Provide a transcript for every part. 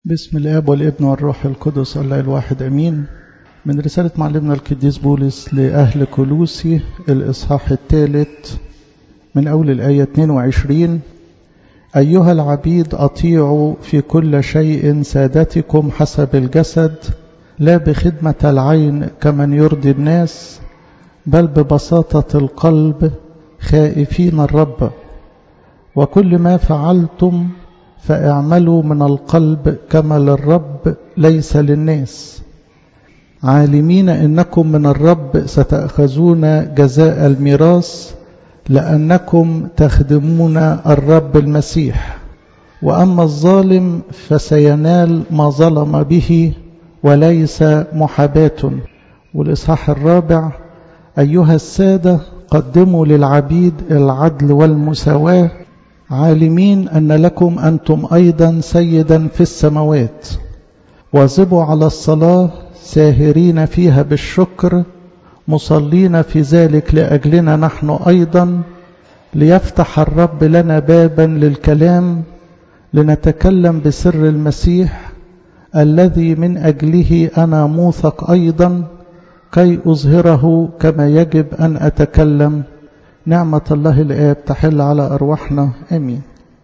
بسم الاب والابن والروح القدس الله الواحد امين من رسالة معلمنا القديس بولس لأهل كلوسي الإصحاح الثالث من أول الآية 22 أيها العبيد أطيعوا في كل شيء سادتكم حسب الجسد لا بخدمة العين كمن يرضي الناس بل ببساطة القلب خائفين الرب وكل ما فعلتم فاعملوا من القلب كما للرب ليس للناس عالمين انكم من الرب ستاخذون جزاء الميراث لانكم تخدمون الرب المسيح واما الظالم فسينال ما ظلم به وليس محاباه والاصحاح الرابع ايها الساده قدموا للعبيد العدل والمساواه عالمين أن لكم أنتم أيضا سيدا في السماوات واظبوا على الصلاة ساهرين فيها بالشكر مصلين في ذلك لأجلنا نحن أيضا ليفتح الرب لنا بابا للكلام لنتكلم بسر المسيح الذي من أجله أنا موثق أيضا كي أظهره كما يجب أن أتكلم نعمة الله الآب تحل على أرواحنا آمين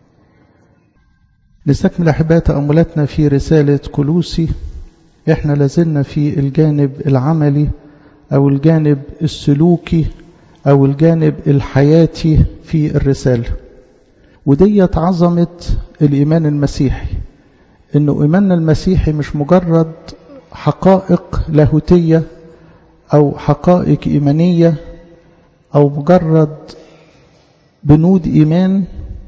نستكمل أحباء تأملاتنا في رسالة كلوسي إحنا لازلنا في الجانب العملي أو الجانب السلوكي أو الجانب الحياتي في الرسالة وديت عظمة الإيمان المسيحي إنه إيماننا المسيحي مش مجرد حقائق لاهوتية أو حقائق إيمانية أو مجرد بنود إيمان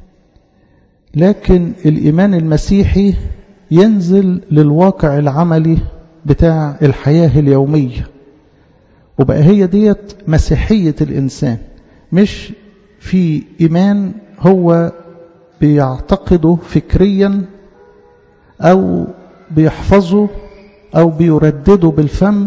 لكن الإيمان المسيحي ينزل للواقع العملي بتاع الحياة اليومية وبقى هي ديت مسيحية الإنسان مش في إيمان هو بيعتقده فكريا أو بيحفظه أو بيردده بالفم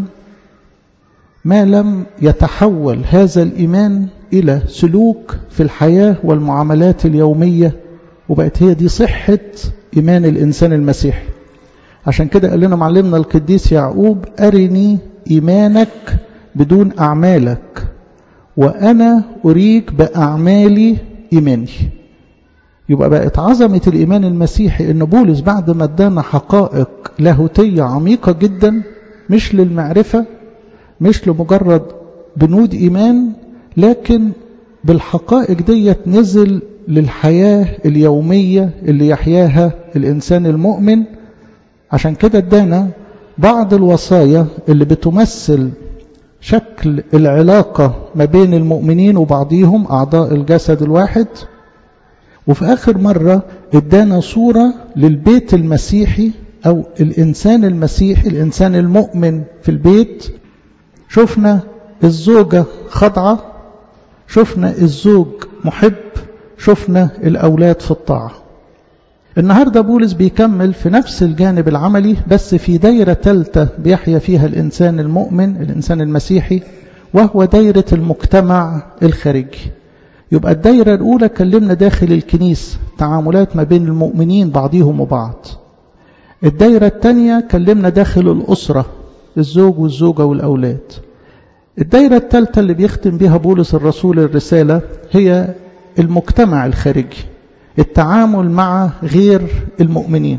ما لم يتحول هذا الإيمان إلى سلوك في الحياة والمعاملات اليومية وبقت هي دي صحة إيمان الإنسان المسيحي عشان كده قال لنا معلمنا القديس يعقوب أرني إيمانك بدون أعمالك وأنا أريك بأعمالي إيماني يبقى بقت عظمة الإيمان المسيحي إن بولس بعد ما ادانا حقائق لاهوتية عميقة جدا مش للمعرفة مش لمجرد بنود إيمان لكن بالحقائق ديت نزل للحياة اليومية اللي يحياها الإنسان المؤمن عشان كده ادانا بعض الوصايا اللي بتمثل شكل العلاقة ما بين المؤمنين وبعضهم أعضاء الجسد الواحد وفي آخر مرة ادانا صورة للبيت المسيحي أو الإنسان المسيحي الإنسان المؤمن في البيت شفنا الزوجة خضعة شفنا الزوج محب شفنا الأولاد في الطاعة النهاردة بولس بيكمل في نفس الجانب العملي بس في دايرة ثالثة بيحيا فيها الإنسان المؤمن الإنسان المسيحي وهو دايرة المجتمع الخارجي يبقى الدايرة الأولى كلمنا داخل الكنيسة تعاملات ما بين المؤمنين بعضهم وبعض الدايرة الثانية كلمنا داخل الأسرة الزوج والزوجة والأولاد الدايرة الثالثة اللي بيختم بها بولس الرسول الرسالة هي المجتمع الخارجي التعامل مع غير المؤمنين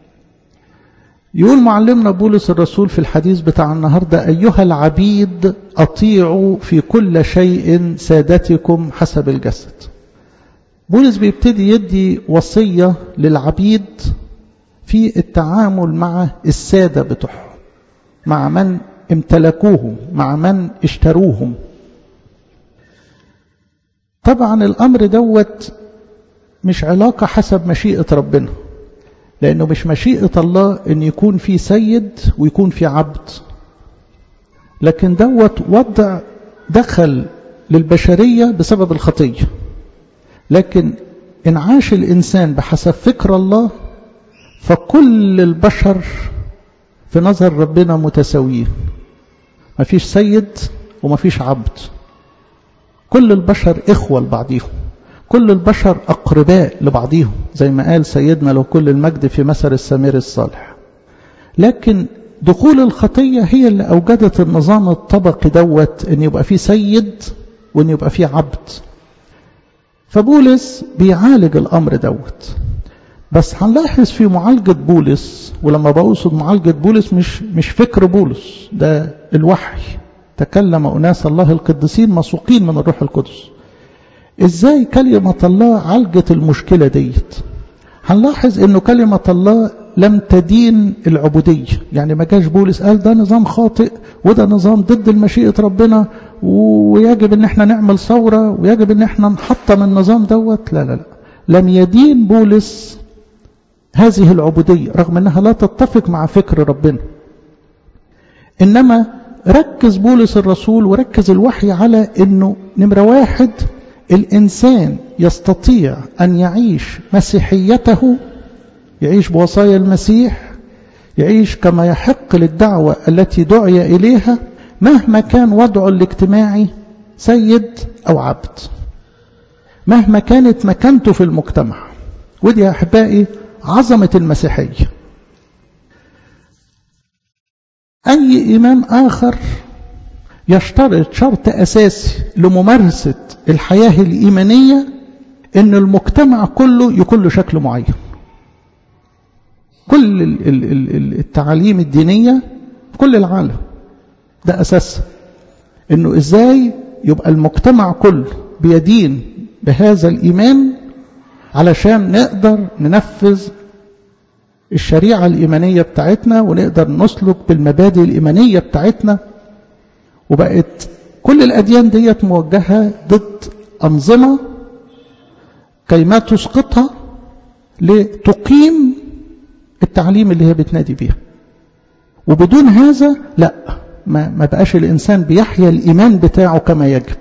يقول معلمنا بولس الرسول في الحديث بتاع النهاردة أيها العبيد أطيعوا في كل شيء سادتكم حسب الجسد بولس بيبتدي يدي وصية للعبيد في التعامل مع السادة بتوعهم مع من امتلكوهم مع من اشتروهم طبعا الأمر دوت مش علاقة حسب مشيئة ربنا لأنه مش مشيئة الله أن يكون في سيد ويكون في عبد لكن دوت وضع دخل للبشرية بسبب الخطية لكن إن عاش الإنسان بحسب فكر الله فكل البشر في نظر ربنا متساويين ما فيش سيد وما فيش عبد كل البشر إخوة لبعضهم كل البشر أقرباء لبعضهم زي ما قال سيدنا لو كل المجد في مثل السمير الصالح لكن دخول الخطية هي اللي أوجدت النظام الطبقي دوت أن يبقى فيه سيد وأن يبقى فيه عبد فبولس بيعالج الأمر دوت بس هنلاحظ في معالجة بولس ولما بقصد معالجة بولس مش مش فكر بولس ده الوحي تكلم أناس الله القديسين مسوقين من الروح القدس ازاي كلمة الله عالجت المشكلة ديت هنلاحظ انه كلمة الله لم تدين العبودية يعني ما جاش بولس قال ده نظام خاطئ وده نظام ضد المشيئة ربنا ويجب ان احنا نعمل ثورة ويجب ان احنا نحطم النظام دوت لا لا لا لم يدين بولس هذه العبودية رغم انها لا تتفق مع فكر ربنا انما ركز بولس الرسول وركز الوحي على انه نمرة واحد الإنسان يستطيع أن يعيش مسيحيته يعيش بوصايا المسيح يعيش كما يحق للدعوة التي دعي إليها مهما كان وضعه الاجتماعي سيد أو عبد مهما كانت مكانته في المجتمع ودي يا أحبائي عظمة المسيحية أي إيمان آخر يشترط شرط أساسي لممارسة الحياة الإيمانية إن المجتمع كله يكون له شكل معين كل التعاليم الدينية في كل العالم ده أساسها إنه إزاي يبقى المجتمع كله بيدين بهذا الإيمان علشان نقدر ننفذ الشريعة الإيمانية بتاعتنا ونقدر نسلك بالمبادئ الإيمانية بتاعتنا وبقت كل الأديان ديت موجهة ضد أنظمة كيما تسقطها لتقيم التعليم اللي هي بتنادي بيها وبدون هذا لا ما, ما بقاش الإنسان بيحيا الإيمان بتاعه كما يجب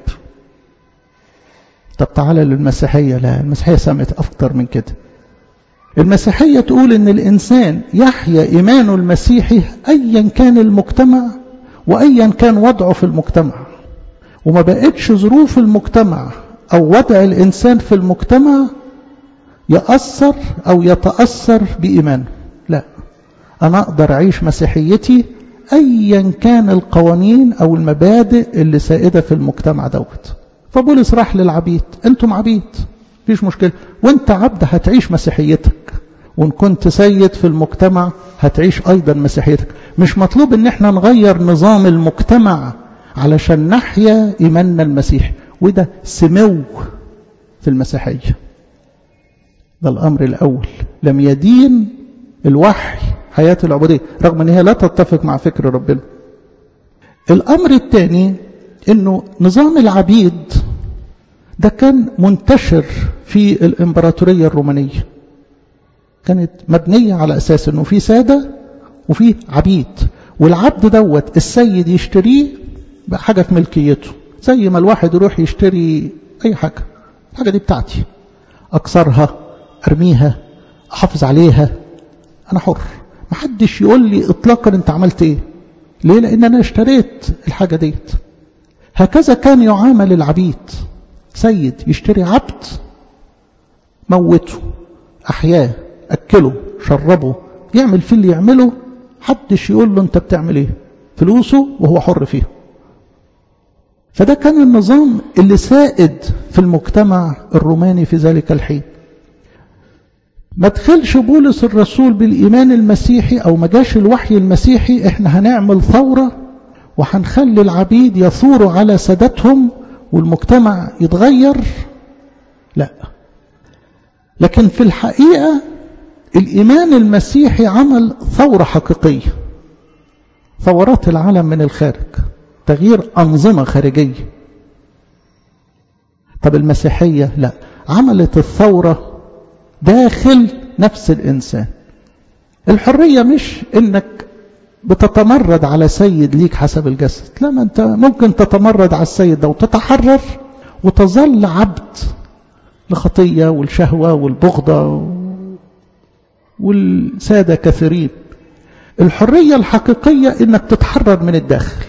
طب تعالى للمسيحية لا المسيحية سمت أكتر من كده المسيحية تقول إن الإنسان يحيا إيمانه المسيحي أيا كان المجتمع وأيا كان وضعه في المجتمع وما بقتش ظروف المجتمع أو وضع الإنسان في المجتمع يأثر أو يتأثر بإيمانه لا أنا أقدر أعيش مسيحيتي أيا كان القوانين أو المبادئ اللي سائدة في المجتمع دوت فبولس راح للعبيد أنتم عبيد مفيش مشكلة وانت عبد هتعيش مسيحيتك وان كنت سيد في المجتمع هتعيش أيضا مسيحيتك مش مطلوب ان احنا نغير نظام المجتمع علشان نحيا إيماننا المسيحي وده سمو في المسيحية ده الأمر الأول لم يدين الوحي حياة العبودية رغم ان هي لا تتفق مع فكر ربنا الأمر الثاني انه نظام العبيد ده كان منتشر في الإمبراطورية الرومانية كانت مبنية على أساس أنه في سادة وفي عبيد والعبد دوت السيد يشتريه بقى حاجة في ملكيته زي ما الواحد يروح يشتري أي حاجة الحاجة دي بتاعتي أكسرها أرميها أحافظ عليها أنا حر محدش يقول لي إطلاقا أنت عملت إيه ليه لأن أنا اشتريت الحاجة ديت هكذا كان يعامل العبيد سيد يشتري عبد موته أحياه أكله شربه يعمل فيه اللي يعمله حدش يقول له أنت بتعمل إيه فلوسه وهو حر فيها فده كان النظام اللي سائد في المجتمع الروماني في ذلك الحين ما دخلش بولس الرسول بالإيمان المسيحي أو ما جاش الوحي المسيحي إحنا هنعمل ثورة وهنخلي العبيد يثوروا على سادتهم والمجتمع يتغير لا لكن في الحقيقة الإيمان المسيحي عمل ثورة حقيقية ثورات العالم من الخارج تغيير أنظمة خارجية طب المسيحية لا عملت الثورة داخل نفس الإنسان الحرية مش إنك بتتمرد على سيد ليك حسب الجسد لا ما أنت ممكن تتمرد على السيد ده وتتحرر وتظل عبد لخطية والشهوة والبغضة والسادة كثيرين الحرية الحقيقية إنك تتحرر من الداخل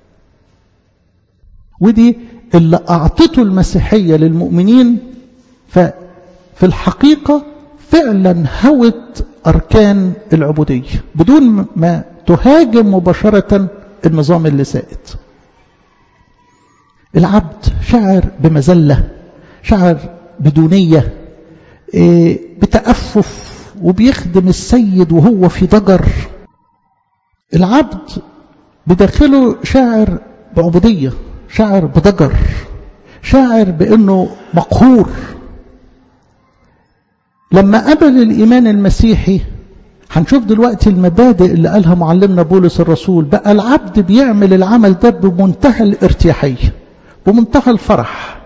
ودي اللي أعطته المسيحية للمؤمنين ففي الحقيقة فعلا هوت أركان العبودية بدون ما تهاجم مباشرة النظام اللي سائد العبد شعر بمذلة شعر بدونية بتأفف وبيخدم السيد وهو في ضجر العبد بداخله شاعر بعبودية شاعر بضجر شاعر بأنه مقهور لما قبل الإيمان المسيحي هنشوف دلوقتي المبادئ اللي قالها معلمنا بولس الرسول بقى العبد بيعمل العمل ده بمنتهى الارتياحية بمنتهى الفرح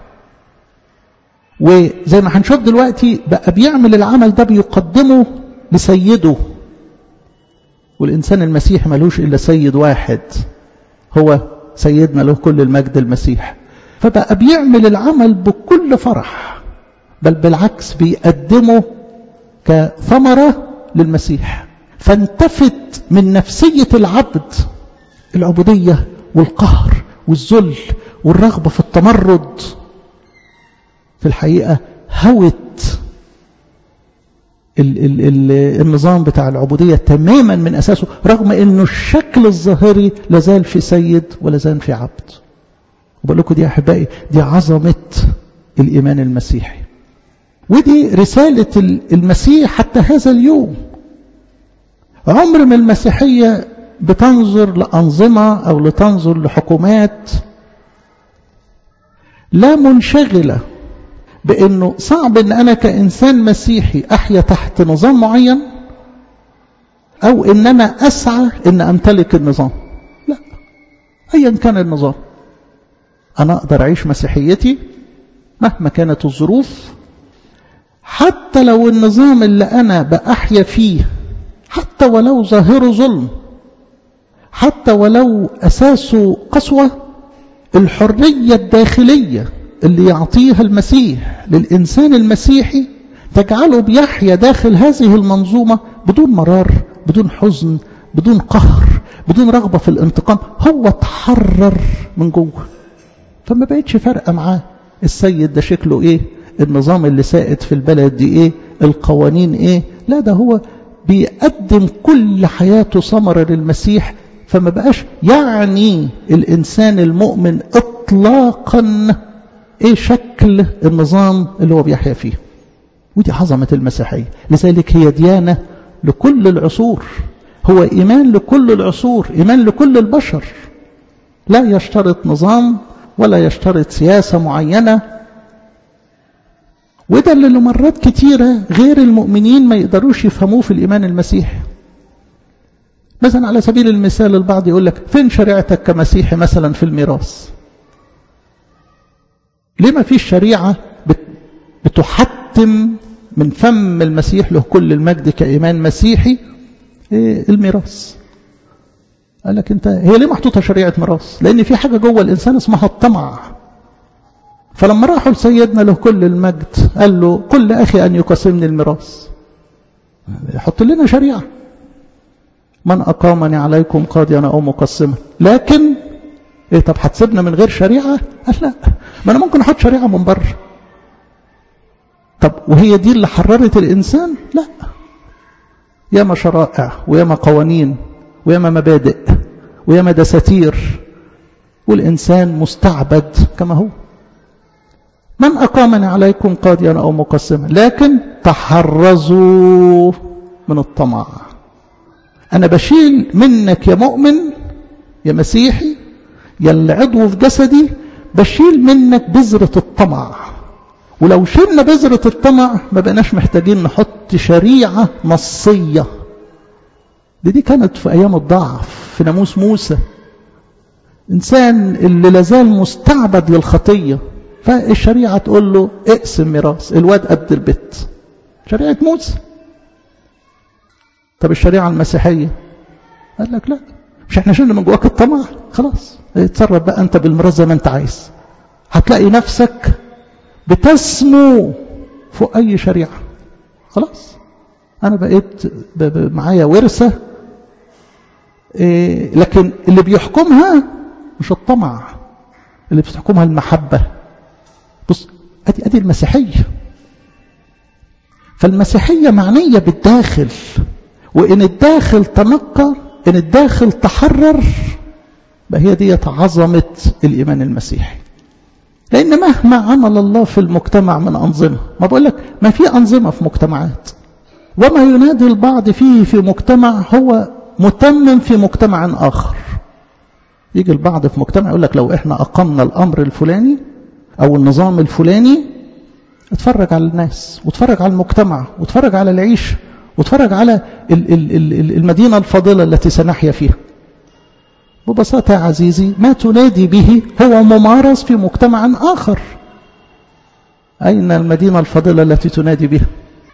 وزي ما هنشوف دلوقتي بقى بيعمل العمل ده بيقدمه لسيده والإنسان المسيح ملوش إلا سيد واحد هو سيدنا له كل المجد المسيح فبقى بيعمل العمل بكل فرح بل بالعكس بيقدمه كثمرة للمسيح فانتفت من نفسية العبد العبودية والقهر والذل والرغبة في التمرد في الحقيقة هوت ال ال ال النظام بتاع العبودية تماما من أساسه رغم أنه الشكل الظاهري لازال في سيد ولازال في عبد وبقول لكم دي أحبائي دي عظمة الإيمان المسيحي ودي رسالة المسيح حتى هذا اليوم عمر ما المسيحية بتنظر لأنظمة أو لتنظر لحكومات لا منشغلة بأنه صعب أن أنا كإنسان مسيحي أحيا تحت نظام معين أو أن أنا أسعى أن أمتلك النظام لا أيا كان النظام أنا أقدر أعيش مسيحيتي مهما كانت الظروف حتى لو النظام اللي أنا بأحيا فيه حتى ولو ظاهره ظلم حتى ولو أساسه قسوة الحرية الداخلية اللي يعطيها المسيح للإنسان المسيحي تجعله بيحيا داخل هذه المنظومة بدون مرار بدون حزن بدون قهر بدون رغبة في الانتقام هو تحرر من جوه فما بقتش فارقة معاه السيد ده شكله ايه النظام اللي سائد في البلد دي ايه القوانين ايه لا ده هو بيقدم كل حياته ثمرة للمسيح فما بقاش يعني الإنسان المؤمن إطلاقا إيه شكل النظام اللي هو بيحيا فيه ودي عظمة المسيحية لذلك هي ديانة لكل العصور هو إيمان لكل العصور إيمان لكل البشر لا يشترط نظام ولا يشترط سياسة معينة وده اللي مرات كتيرة غير المؤمنين ما يقدروش يفهموه في الإيمان المسيحي مثلا على سبيل المثال البعض يقول لك فين شريعتك كمسيحي مثلا في الميراث ليه ما فيش شريعة بتحتم من فم المسيح له كل المجد كإيمان مسيحي الميراث قال لك انت هي ليه محطوطة شريعة ميراث لأن في حاجة جوه الإنسان اسمها الطمع فلما راحوا لسيدنا له كل المجد قال له كل أخي أن يقسمني الميراث يحط لنا شريعة من أقامني عليكم قاضيا أو مقسما لكن إيه طب هتسيبنا من غير شريعة قال لا ما أنا ممكن أحط شريعة من بره طب وهي دي اللي حررت الإنسان لا ياما شرائع وياما قوانين وياما مبادئ وياما دساتير والإنسان مستعبد كما هو من أقامني عليكم قاضيا أو مقسما لكن تحرزوا من الطمع أنا بشيل منك يا مؤمن يا مسيحي يا اللي عضو في جسدي بشيل منك بذرة الطمع ولو شلنا بذرة الطمع ما بقناش محتاجين نحط شريعة نصية دي دي كانت في أيام الضعف في ناموس موسى إنسان اللي لازال مستعبد للخطية فالشريعة تقول له اقسم ميراث الواد قد البيت شريعة موسى طب الشريعة المسيحية قال لك لا مش احنا شلنا من جواك الطمع خلاص اتصرف بقى انت بالميراث زي ما انت عايز هتلاقي نفسك بتسمو فوق اي شريعة خلاص انا بقيت معايا ورثة إيه لكن اللي بيحكمها مش الطمع اللي بتحكمها المحبة بص ادي ادي المسيحية فالمسيحية معنية بالداخل وإن الداخل تنقى إن الداخل تحرر هي دي عظمة الإيمان المسيحي لأن مهما عمل الله في المجتمع من أنظمة ما بقول لك ما في أنظمة في مجتمعات وما ينادي البعض فيه في مجتمع هو متمم في مجتمع آخر يجي البعض في مجتمع يقول لك لو احنا أقمنا الأمر الفلاني أو النظام الفلاني اتفرج على الناس واتفرج على المجتمع واتفرج على العيش واتفرج على المدينة الفاضلة التي سنحيا فيها ببساطة يا عزيزي ما تنادي به هو ممارس في مجتمع آخر أين المدينة الفاضلة التي تنادي بها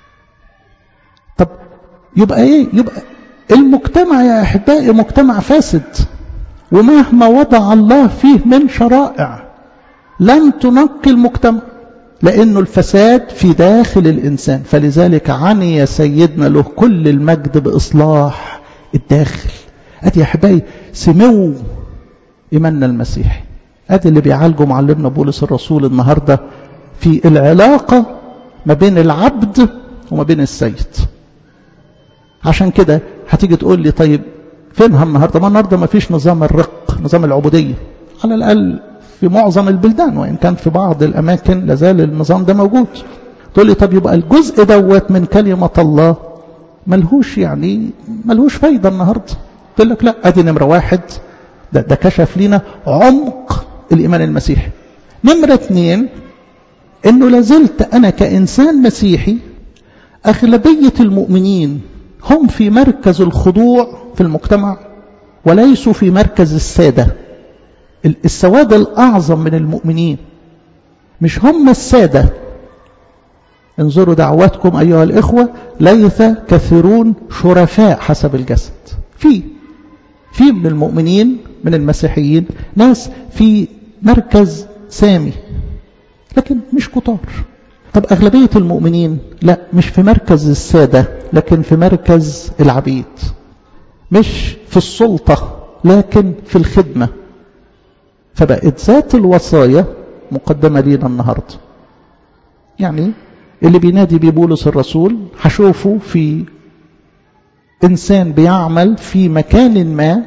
طب يبقى إيه يبقى المجتمع يا أحبائي مجتمع فاسد ومهما وضع الله فيه من شرائع لن تنقي المجتمع لأنه الفساد في داخل الإنسان فلذلك عني سيدنا له كل المجد بإصلاح الداخل أدي يا أحبائي سمو إيماننا المسيحي أدي اللي بيعالجه معلمنا بولس الرسول النهاردة في العلاقة ما بين العبد وما بين السيد عشان كده هتيجي تقول لي طيب فينها النهاردة ما النهاردة ما فيش نظام الرق نظام العبودية على الأقل في معظم البلدان وإن كان في بعض الأماكن لازال النظام ده موجود تقول لي طب يبقى الجزء دوت من كلمة الله ملهوش يعني ملهوش فايدة النهاردة تقول لك لا أدي نمرة واحد ده, ده كشف لنا عمق الإيمان المسيحي نمرة اثنين انه لازلت انا كانسان مسيحي اغلبيه المؤمنين هم في مركز الخضوع في المجتمع وليسوا في مركز الساده السواد الاعظم من المؤمنين مش هم الساده انظروا دعواتكم ايها الاخوه ليس كثيرون شرفاء حسب الجسد في في من المؤمنين من المسيحيين ناس في مركز سامي لكن مش كتار طب أغلبية المؤمنين لا مش في مركز السادة لكن في مركز العبيد مش في السلطة لكن في الخدمة فبقت ذات الوصايا مقدمة لينا النهاردة يعني اللي بينادي بيه بولس الرسول هشوفه في إنسان بيعمل في مكان ما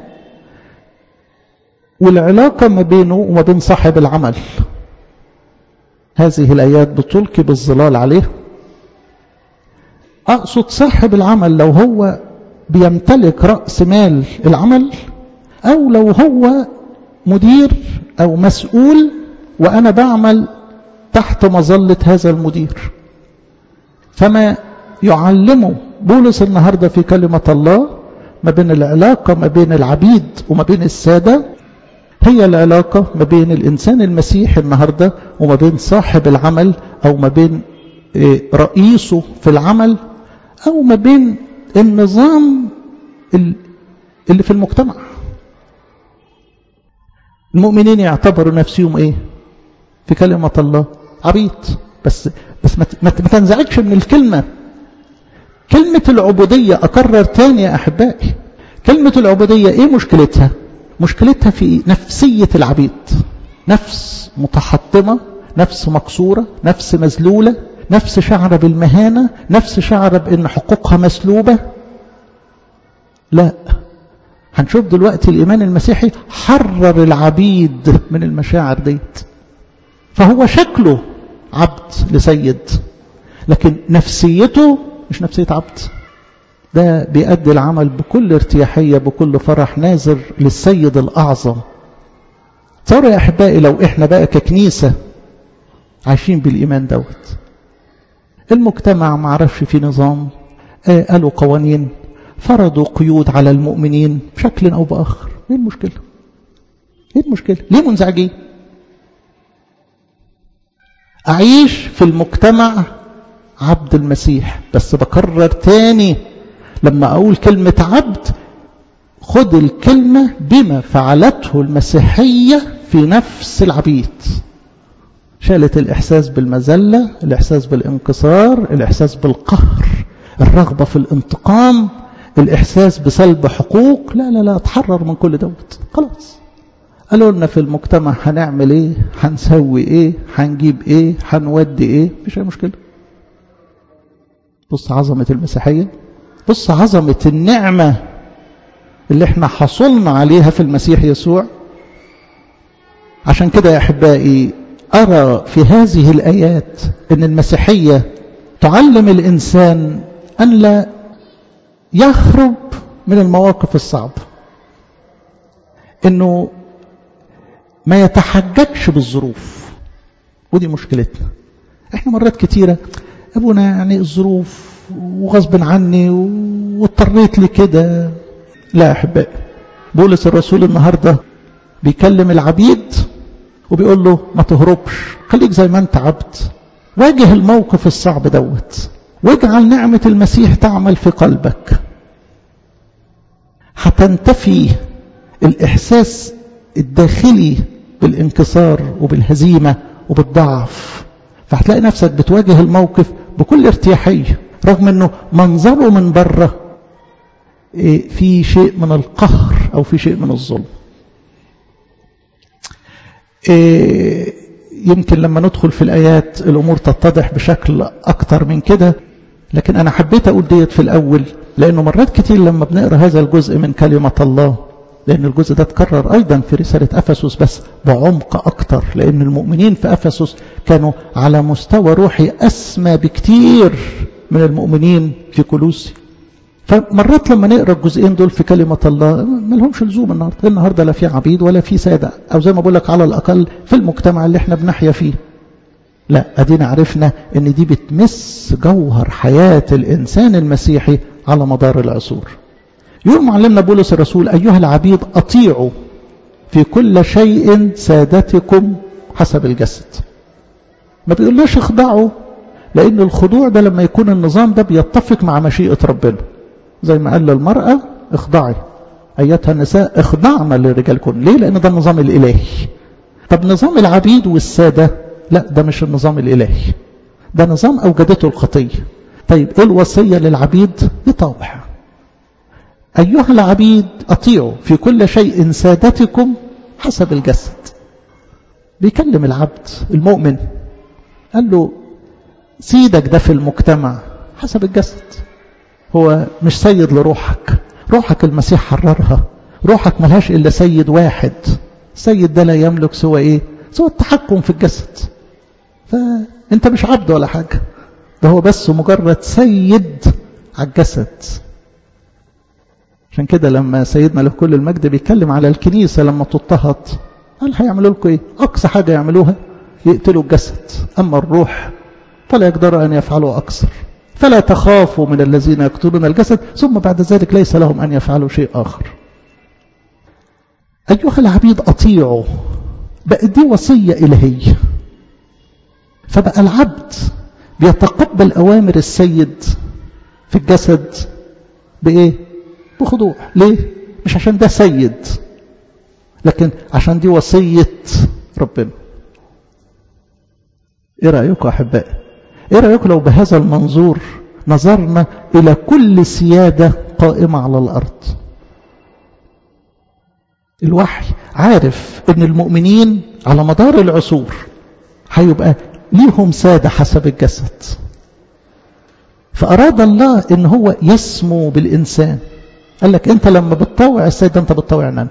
والعلاقة ما بينه وما بين صاحب العمل هذه الآيات بتلقي بالظلال عليه أقصد صاحب العمل لو هو بيمتلك رأس مال العمل أو لو هو مدير أو مسؤول وأنا بعمل تحت مظلة هذا المدير فما يعلمه بولس النهاردة في كلمة الله ما بين العلاقة ما بين العبيد وما بين السادة هي العلاقة ما بين الإنسان المسيحي النهاردة وما بين صاحب العمل أو ما بين رئيسه في العمل أو ما بين النظام اللي في المجتمع المؤمنين يعتبروا نفسهم ايه في كلمة الله عبيد بس بس ما تنزعجش من الكلمة كلمة العبودية أكرر تاني يا أحبائي كلمة العبودية إيه مشكلتها مشكلتها في نفسية العبيد نفس متحطمة نفس مكسورة نفس مذلولة نفس شعر بالمهانة نفس شعر بأن حقوقها مسلوبة لا هنشوف دلوقتي الإيمان المسيحي حرر العبيد من المشاعر ديت فهو شكله عبد لسيد لكن نفسيته مش نفسية عبد ده بيأدي العمل بكل ارتياحية بكل فرح نازر للسيد الأعظم تصوروا يا أحبائي لو إحنا بقى ككنيسة عايشين بالإيمان دوت المجتمع ما عرفش في نظام آه قالوا قوانين فرضوا قيود على المؤمنين بشكل أو بآخر ايه المشكلة ايه المشكلة ليه منزعجين أعيش في المجتمع عبد المسيح بس بكرر تاني لما أقول كلمة عبد خد الكلمة بما فعلته المسيحية في نفس العبيد شالت الإحساس بالمذلة الإحساس بالانكسار الإحساس بالقهر الرغبة في الانتقام الإحساس بسلب حقوق لا لا لا اتحرر من كل دوت خلاص قالوا لنا في المجتمع هنعمل ايه هنسوي ايه هنجيب ايه هنودي ايه مفيش اي مشكله بص عظمة المسيحية بص عظمة النعمة اللي احنا حصلنا عليها في المسيح يسوع عشان كده يا أحبائي أرى في هذه الآيات أن المسيحية تعلم الإنسان أن لا يهرب من المواقف الصعبة أنه ما يتحججش بالظروف ودي مشكلتنا احنا مرات كتيرة ابونا يعني الظروف وغصب عني واضطريت لكده لا يا احبائي بولس الرسول النهارده بيكلم العبيد وبيقول له ما تهربش خليك زي ما انت عبد واجه الموقف الصعب دوت واجعل نعمة المسيح تعمل في قلبك هتنتفي الإحساس الداخلي بالانكسار وبالهزيمة وبالضعف فهتلاقي نفسك بتواجه الموقف بكل ارتياحية رغم انه منظره من بره في شيء من القهر او في شيء من الظلم يمكن لما ندخل في الآيات الأمور تتضح بشكل أكتر من كده لكن أنا حبيت أقول ديت في الأول لأنه مرات كتير لما بنقرأ هذا الجزء من كلمة الله لأن الجزء ده اتكرر أيضا في رسالة أفسس بس بعمق أكتر لأن المؤمنين في أفسس كانوا على مستوى روحي أسمى بكتير من المؤمنين في كولوسي فمرات لما نقرا الجزئين دول في كلمه الله ما لهمش لزوم النهارده النهارده لا في عبيد ولا في ساده او زي ما بقول لك على الاقل في المجتمع اللي احنا بنحيا فيه لا ادينا عرفنا ان دي بتمس جوهر حياه الانسان المسيحي على مدار العصور يقول معلمنا بولس الرسول ايها العبيد اطيعوا في كل شيء سادتكم حسب الجسد ما بيقولناش اخضعوا لان الخضوع ده لما يكون النظام ده بيتفق مع مشيئه ربنا زي ما قال للمرأة اخضعي أيتها النساء اخضعنا لرجالكم ليه لأن ده النظام الإلهي طب نظام العبيد والسادة لا ده مش النظام الإلهي ده نظام أوجدته الخطية طيب إيه الوصية للعبيد يطاوع أيها العبيد أطيعوا في كل شيء سادتكم حسب الجسد بيكلم العبد المؤمن قال له سيدك ده في المجتمع حسب الجسد هو مش سيد لروحك روحك المسيح حررها روحك ملهاش إلا سيد واحد السيد ده لا يملك سوى إيه سوى التحكم في الجسد فأنت مش عبد ولا حاجة ده هو بس مجرد سيد على الجسد عشان كده لما سيدنا له كل المجد بيتكلم على الكنيسة لما تضطهد قال هيعملوا لكم ايه اقصى حاجة يعملوها يقتلوا الجسد اما الروح فلا يقدروا ان يفعلوا اكثر فلا تخافوا من الذين يقتلون الجسد ثم بعد ذلك ليس لهم أن يفعلوا شيء آخر أيها العبيد أطيعوا بقى دي وصية إلهية فبقى العبد بيتقبل أوامر السيد في الجسد بإيه؟ بخضوع ليه؟ مش عشان ده سيد لكن عشان دي وصية ربنا ايه رأيكم أحبائي ايه رأيكم لو بهذا المنظور نظرنا إلى كل سيادة قائمة على الأرض الوحي عارف ان المؤمنين على مدار العصور هيبقى ليهم سادة حسب الجسد فأراد الله ان هو يسمو بالإنسان قال لك انت لما بتطوع السيد انت بتطوعني انا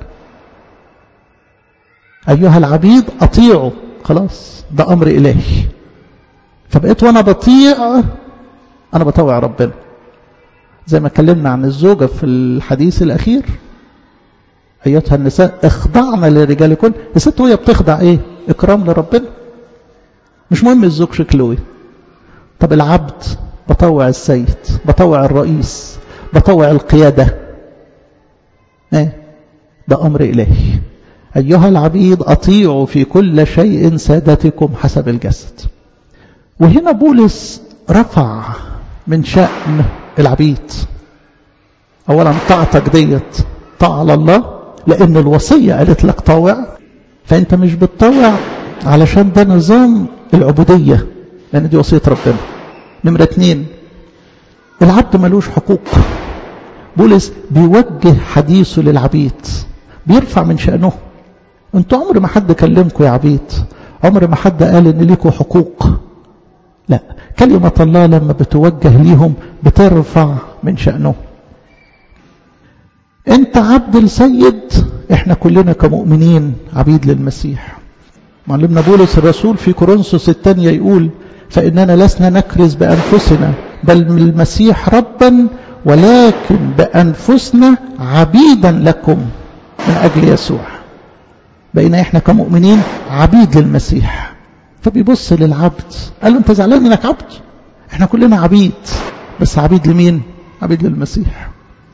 أيها العبيد أطيعوا خلاص ده أمر إلهي فبقيت وانا بطيع انا بطوع ربنا زي ما اتكلمنا عن الزوجة في الحديث الأخير أيتها النساء اخضعنا لرجالكن الست وهي بتخضع ايه إكرام لربنا مش مهم الزوج شكله ايه طب العبد بطوع السيد بطوع الرئيس بطوع القيادة ايه ده أمر إلهي أيها العبيد أطيعوا في كل شيء سادتكم حسب الجسد وهنا بولس رفع من شأن العبيد أولا طاعتك ديت طاعة الله لأن الوصية قالت لك طاوع فأنت مش بتطوع علشان ده نظام العبودية لأن دي وصية ربنا نمرة اتنين العبد ملوش حقوق بولس بيوجه حديثه للعبيد بيرفع من شأنه انتوا عمر ما حد كلمكم يا عبيد عمر ما حد قال ان ليكوا حقوق لا كلمة الله لما بتوجه ليهم بترفع من شأنه انت عبد السيد احنا كلنا كمؤمنين عبيد للمسيح معلمنا بولس الرسول في كورنثوس الثانية يقول فإننا لسنا نكرز بأنفسنا بل من المسيح ربا ولكن بأنفسنا عبيدا لكم من أجل يسوع بقينا احنا كمؤمنين عبيد للمسيح فبيبص للعبد قال له انت زعلان انك عبد احنا كلنا عبيد بس عبيد لمين عبيد للمسيح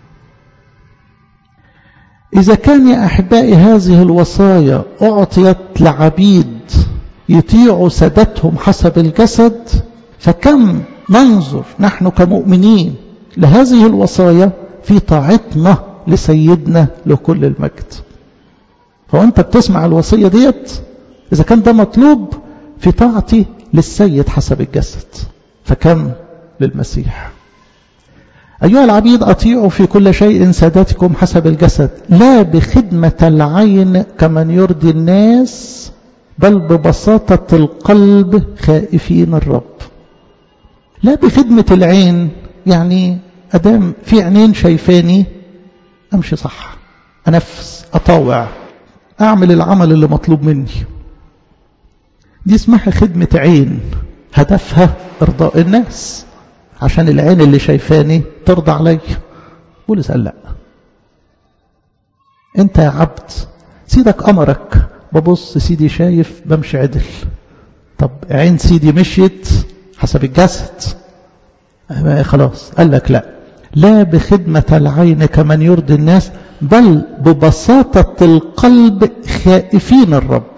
إذا كان يا أحبائي هذه الوصايا أعطيت لعبيد يطيعوا سادتهم حسب الجسد فكم ننظر نحن كمؤمنين لهذه الوصايا في طاعتنا لسيدنا لكل المجد فوانت بتسمع الوصية ديت إذا كان ده مطلوب في طاعتي للسيد حسب الجسد فكم للمسيح أيها العبيد أطيعوا في كل شيء سادتكم حسب الجسد لا بخدمة العين كمن يرضي الناس بل ببساطة القلب خائفين الرب لا بخدمة العين يعني أدام في عينين شايفاني أمشي صح أنفس أطاوع أعمل العمل اللي مطلوب مني دي اسمها خدمة عين هدفها إرضاء الناس عشان العين اللي شايفاني ترضى علي بولس قال لا انت يا عبد سيدك امرك ببص سيدي شايف بمشي عدل طب عين سيدي مشيت حسب الجسد خلاص قال لك لا لا بخدمة العين كمن يرضي الناس بل ببساطة القلب خائفين الرب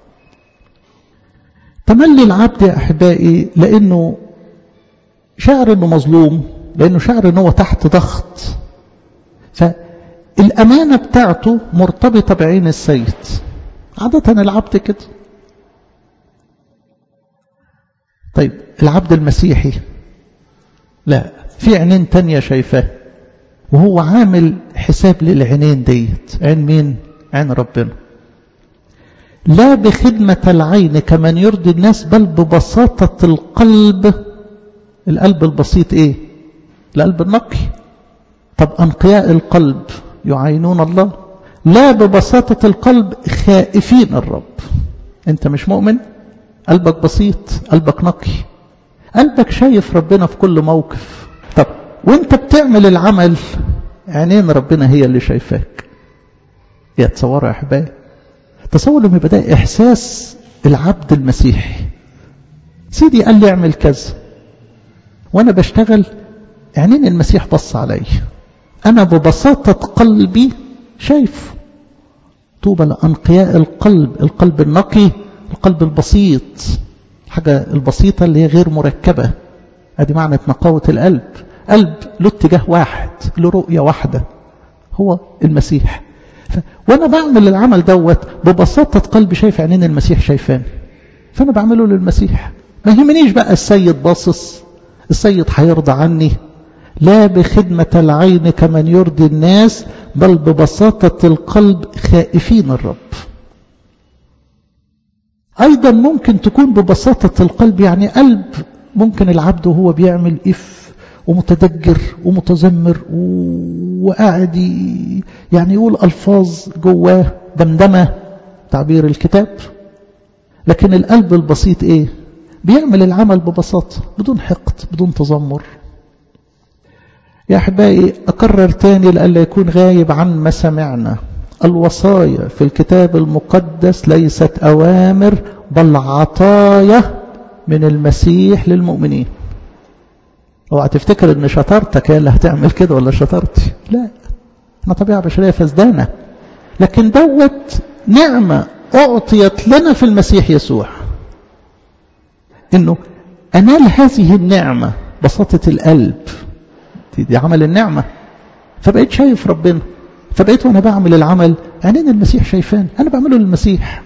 تملي العبد يا أحبائي لأنه شعر أنه مظلوم لأنه شعر أنه تحت ضغط فالأمانة بتاعته مرتبطة بعين السيد عادة العبد كده طيب العبد المسيحي لا في عينين تانية شايفاه وهو عامل حساب للعينين ديت عين مين عين ربنا لا بخدمة العين كمن يرضي الناس بل ببساطة القلب القلب البسيط ايه القلب النقي طب أنقياء القلب يعينون الله لا ببساطة القلب خائفين الرب انت مش مؤمن قلبك بسيط قلبك نقي قلبك شايف ربنا في كل موقف طب وانت بتعمل العمل عينين ربنا هي اللي شايفاك يا تصوروا يا احبائي تصور لما يبقى ده احساس العبد المسيحي سيدي قال لي اعمل كذا وانا بشتغل عينين المسيح بص علي انا ببساطة قلبي شايف طوبى لأنقياء القلب القلب النقي القلب البسيط حاجة البسيطة اللي هي غير مركبة ادي معنى نقاوة القلب قلب له اتجاه واحد له رؤية واحدة هو المسيح ف... وانا بعمل العمل دوت ببساطة قلبي شايف عينين المسيح شايفاني فانا بعمله للمسيح ما يهمنيش بقى السيد باصص السيد هيرضى عني لا بخدمة العين كمن يرضي الناس بل ببساطة القلب خائفين الرب أيضا ممكن تكون ببساطة القلب يعني قلب ممكن العبد وهو بيعمل إف ومتدجر ومتذمر وقاعد يعني يقول ألفاظ جواه دمدمة تعبير الكتاب لكن القلب البسيط إيه بيعمل العمل ببساطة بدون حقد بدون تذمر يا أحبائي أكرر تاني لألا يكون غايب عن ما سمعنا الوصايا في الكتاب المقدس ليست أوامر بل عطايا من المسيح للمؤمنين اوعى تفتكر ان شطارتك هي اللي هتعمل كده ولا شطارتي لا احنا طبيعة بشرية فزدانة لكن دوت نعمة أعطيت لنا في المسيح يسوع انه انال هذه النعمة بساطة القلب دي, دي عمل النعمة فبقيت شايف ربنا فبقيت وانا بعمل العمل عينين المسيح شايفان انا بعمله للمسيح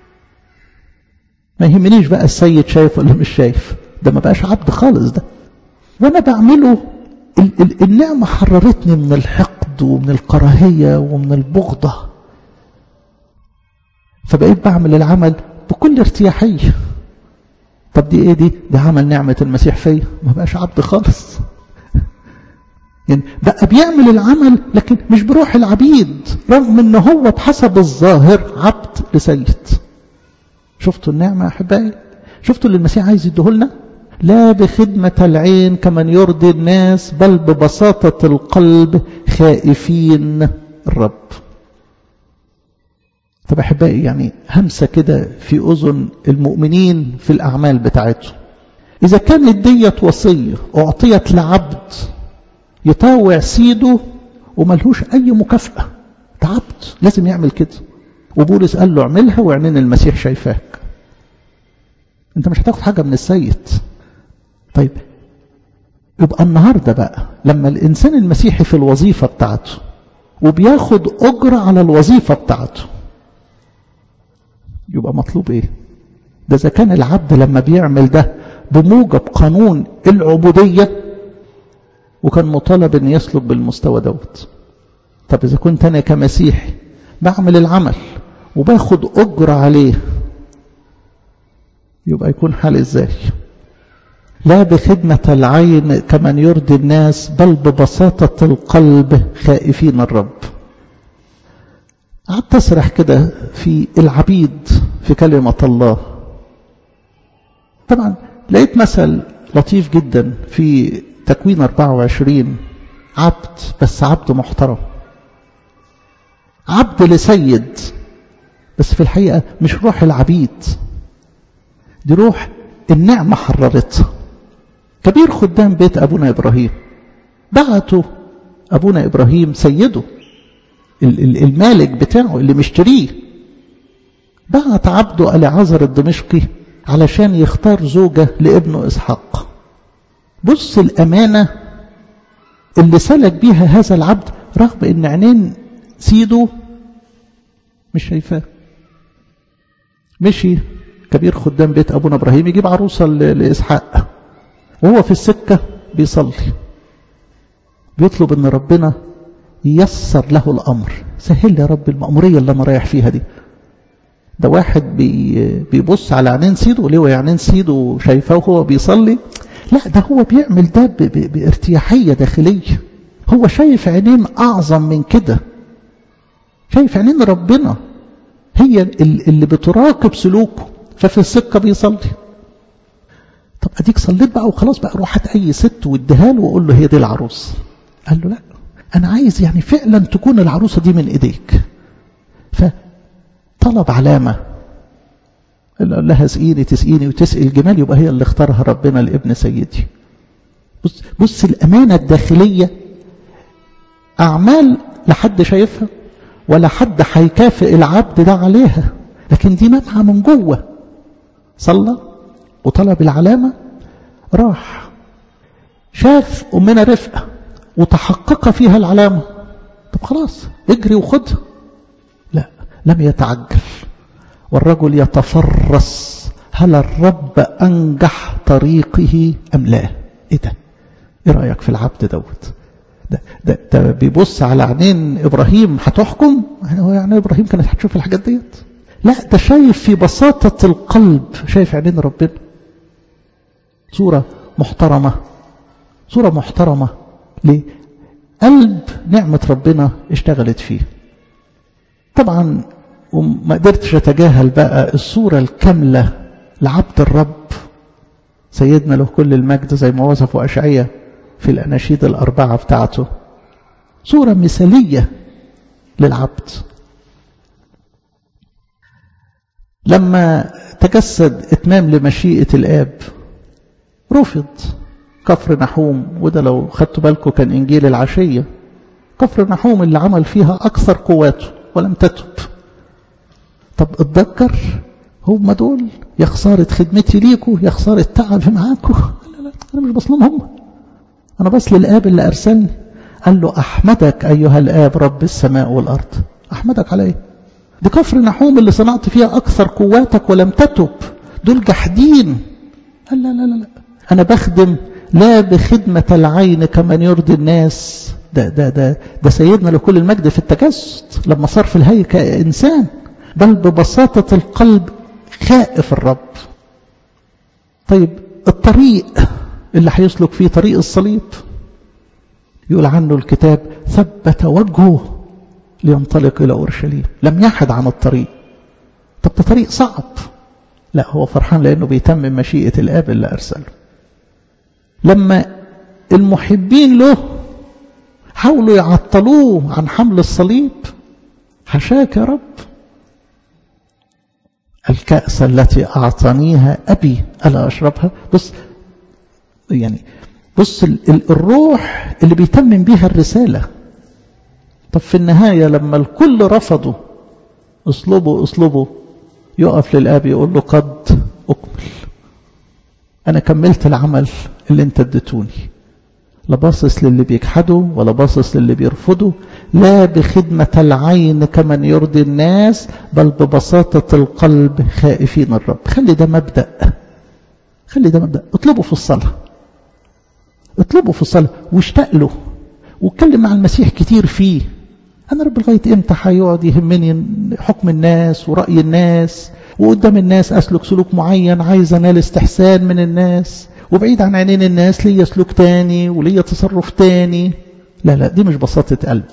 ما يهمنيش بقى السيد شايف ولا مش شايف ده ما بقاش عبد خالص ده وانا بعمله ال ال النعمة حررتني من الحقد ومن الكراهية ومن البغضة فبقيت بعمل العمل بكل ارتياحية طب دي ايه دي دي عمل نعمة المسيح فيا ما بقاش عبد خالص يعني بقى بيعمل العمل لكن مش بروح العبيد رغم ان هو بحسب الظاهر عبد لسيد شفتوا النعمة يا أحبائي شفتوا اللي المسيح عايز يديهولنا لا بخدمة العين كمن يرضي الناس بل ببساطة القلب خائفين الرب طب أحبائي يعني همسة كده في أذن المؤمنين في الأعمال بتاعتهم إذا كانت ديت وصية أعطيت لعبد يطاوع سيده وملهوش أي مكافأة تعبت لازم يعمل كده وبولس قال له اعملها وعينين المسيح شايفاك انت مش هتاخد حاجة من السيد طيب يبقى النهاردة بقى لما الإنسان المسيحي في الوظيفة بتاعته وبياخد أجرة على الوظيفة بتاعته يبقى مطلوب ايه ده إذا كان العبد لما بيعمل ده بموجب قانون العبودية وكان مطالب ان يسلك بالمستوى دوت طب إذا كنت أنا كمسيحي بعمل العمل وباخد أجر عليه يبقى يكون حال ازاي لا بخدمة العين كمن يرضي الناس بل ببساطة القلب خائفين الرب قعدت أسرح كده في العبيد في كلمة الله طبعا لقيت مثل لطيف جدا في تكوين 24 عبد بس عبد محترم عبد لسيد بس في الحقيقة مش روح العبيد دي روح النعمة حررتها كبير خدام بيت أبونا إبراهيم بعتوا أبونا إبراهيم سيده المالك بتاعه اللي مشتريه بعت عبده ألعازر الدمشقي علشان يختار زوجة لابنه إسحاق بص الأمانة اللي سلك بيها هذا العبد رغم ان عينين سيده مش شايفاه مشي كبير خدام بيت ابونا ابراهيم يجيب عروسه لاسحاق وهو في السكه بيصلي بيطلب ان ربنا ييسر له الامر سهل يا رب المأموريه اللي انا رايح فيها دي ده واحد بي بيبص على عينين سيده ليه عينين سيده شايفاه وهو بيصلي لا ده هو بيعمل ده بارتياحية داخلية هو شايف عينين أعظم من كده شايف عينين ربنا هي اللي بتراقب سلوكه ففي السكة بيصلي طب أديك صليت بقى وخلاص بقى روح هات أي ست واديها له وقول له هي دي العروس قال له لا أنا عايز يعني فعلا تكون العروسة دي من إيديك فطلب علامة قال لها اسقيني تسقيني وتسقي الجمال يبقى هي اللي اختارها ربنا لابن سيدي بص, بص الأمانة الداخلية أعمال لحد شايفها ولا حد هيكافئ العبد ده عليها لكن دي نبعة من جوه صلى وطلب العلامة راح شاف أمنا رفقة وتحقق فيها العلامة طب خلاص اجري وخدها لا لم يتعجل والرجل يتفرس هل الرب أنجح طريقه أم لا إيه ده إيه رأيك في العبد دوت ده, ده, ده بيبص على عينين إبراهيم هتحكم هو يعني إبراهيم كانت هتشوف الحاجات ديت لا ده شايف في بساطة القلب شايف عينين ربنا صورة محترمة صورة محترمة لقلب نعمة ربنا اشتغلت فيه طبعا وما قدرتش اتجاهل بقى الصورة الكاملة لعبد الرب سيدنا له كل المجد زي ما وصفه أشعية في الأناشيد الأربعة بتاعته صورة مثالية للعبد لما تجسد إتمام لمشيئة الآب رفض كفر نحوم وده لو خدتوا بالكم كان إنجيل العشية كفر نحوم اللي عمل فيها أكثر قواته ولم تتب طب اتذكر هم دول يا خسارة خدمتي ليكوا يا خسارة تعبي معاكوا لا لا أنا مش بصلهم هم أنا بصل الآب اللي أرسلني قال له أحمدك أيها الآب رب السماء والأرض أحمدك على إيه دي كفر نحوم اللي صنعت فيها أكثر قواتك ولم تتب دول جحدين قال لا لا لا لا أنا بخدم لا بخدمة العين كمن يرضي الناس ده ده ده ده سيدنا لكل المجد في التجسد لما صار في الهيئة كإنسان بل ببساطة القلب خائف الرب طيب الطريق اللي هيسلك فيه طريق الصليب يقول عنه الكتاب ثبت وجهه لينطلق إلى أورشليم لم يحد عن الطريق طب ده طريق صعب لا هو فرحان لأنه بيتمم مشيئة الآب اللي أرسله لما المحبين له حاولوا يعطلوه عن حمل الصليب حشاك يا رب الكأس التي أعطانيها أبي ألا أشربها بص يعني بص الروح اللي بيتمم بيها الرسالة طب في النهاية لما الكل رفضوا اصلبوا اصلبوا يقف للآب يقول له قد أكمل أنا كملت العمل اللي انت اديتوني لا باصص للي بيجحده ولا باصص للي بيرفضه لا بخدمة العين كمن يرضي الناس بل ببساطة القلب خائفين الرب خلي ده مبدأ خلي ده مبدأ اطلبوا في الصلاة اطلبوا في الصلاة واشتاق له واتكلم مع المسيح كتير فيه أنا رب لغاية إمتى هيقعد يهمني حكم الناس ورأي الناس وقدام الناس أسلك سلوك معين عايز أنال استحسان من الناس وبعيد عن عينين الناس ليا سلوك تاني وليا تصرف تاني لا لا دي مش بساطة قلب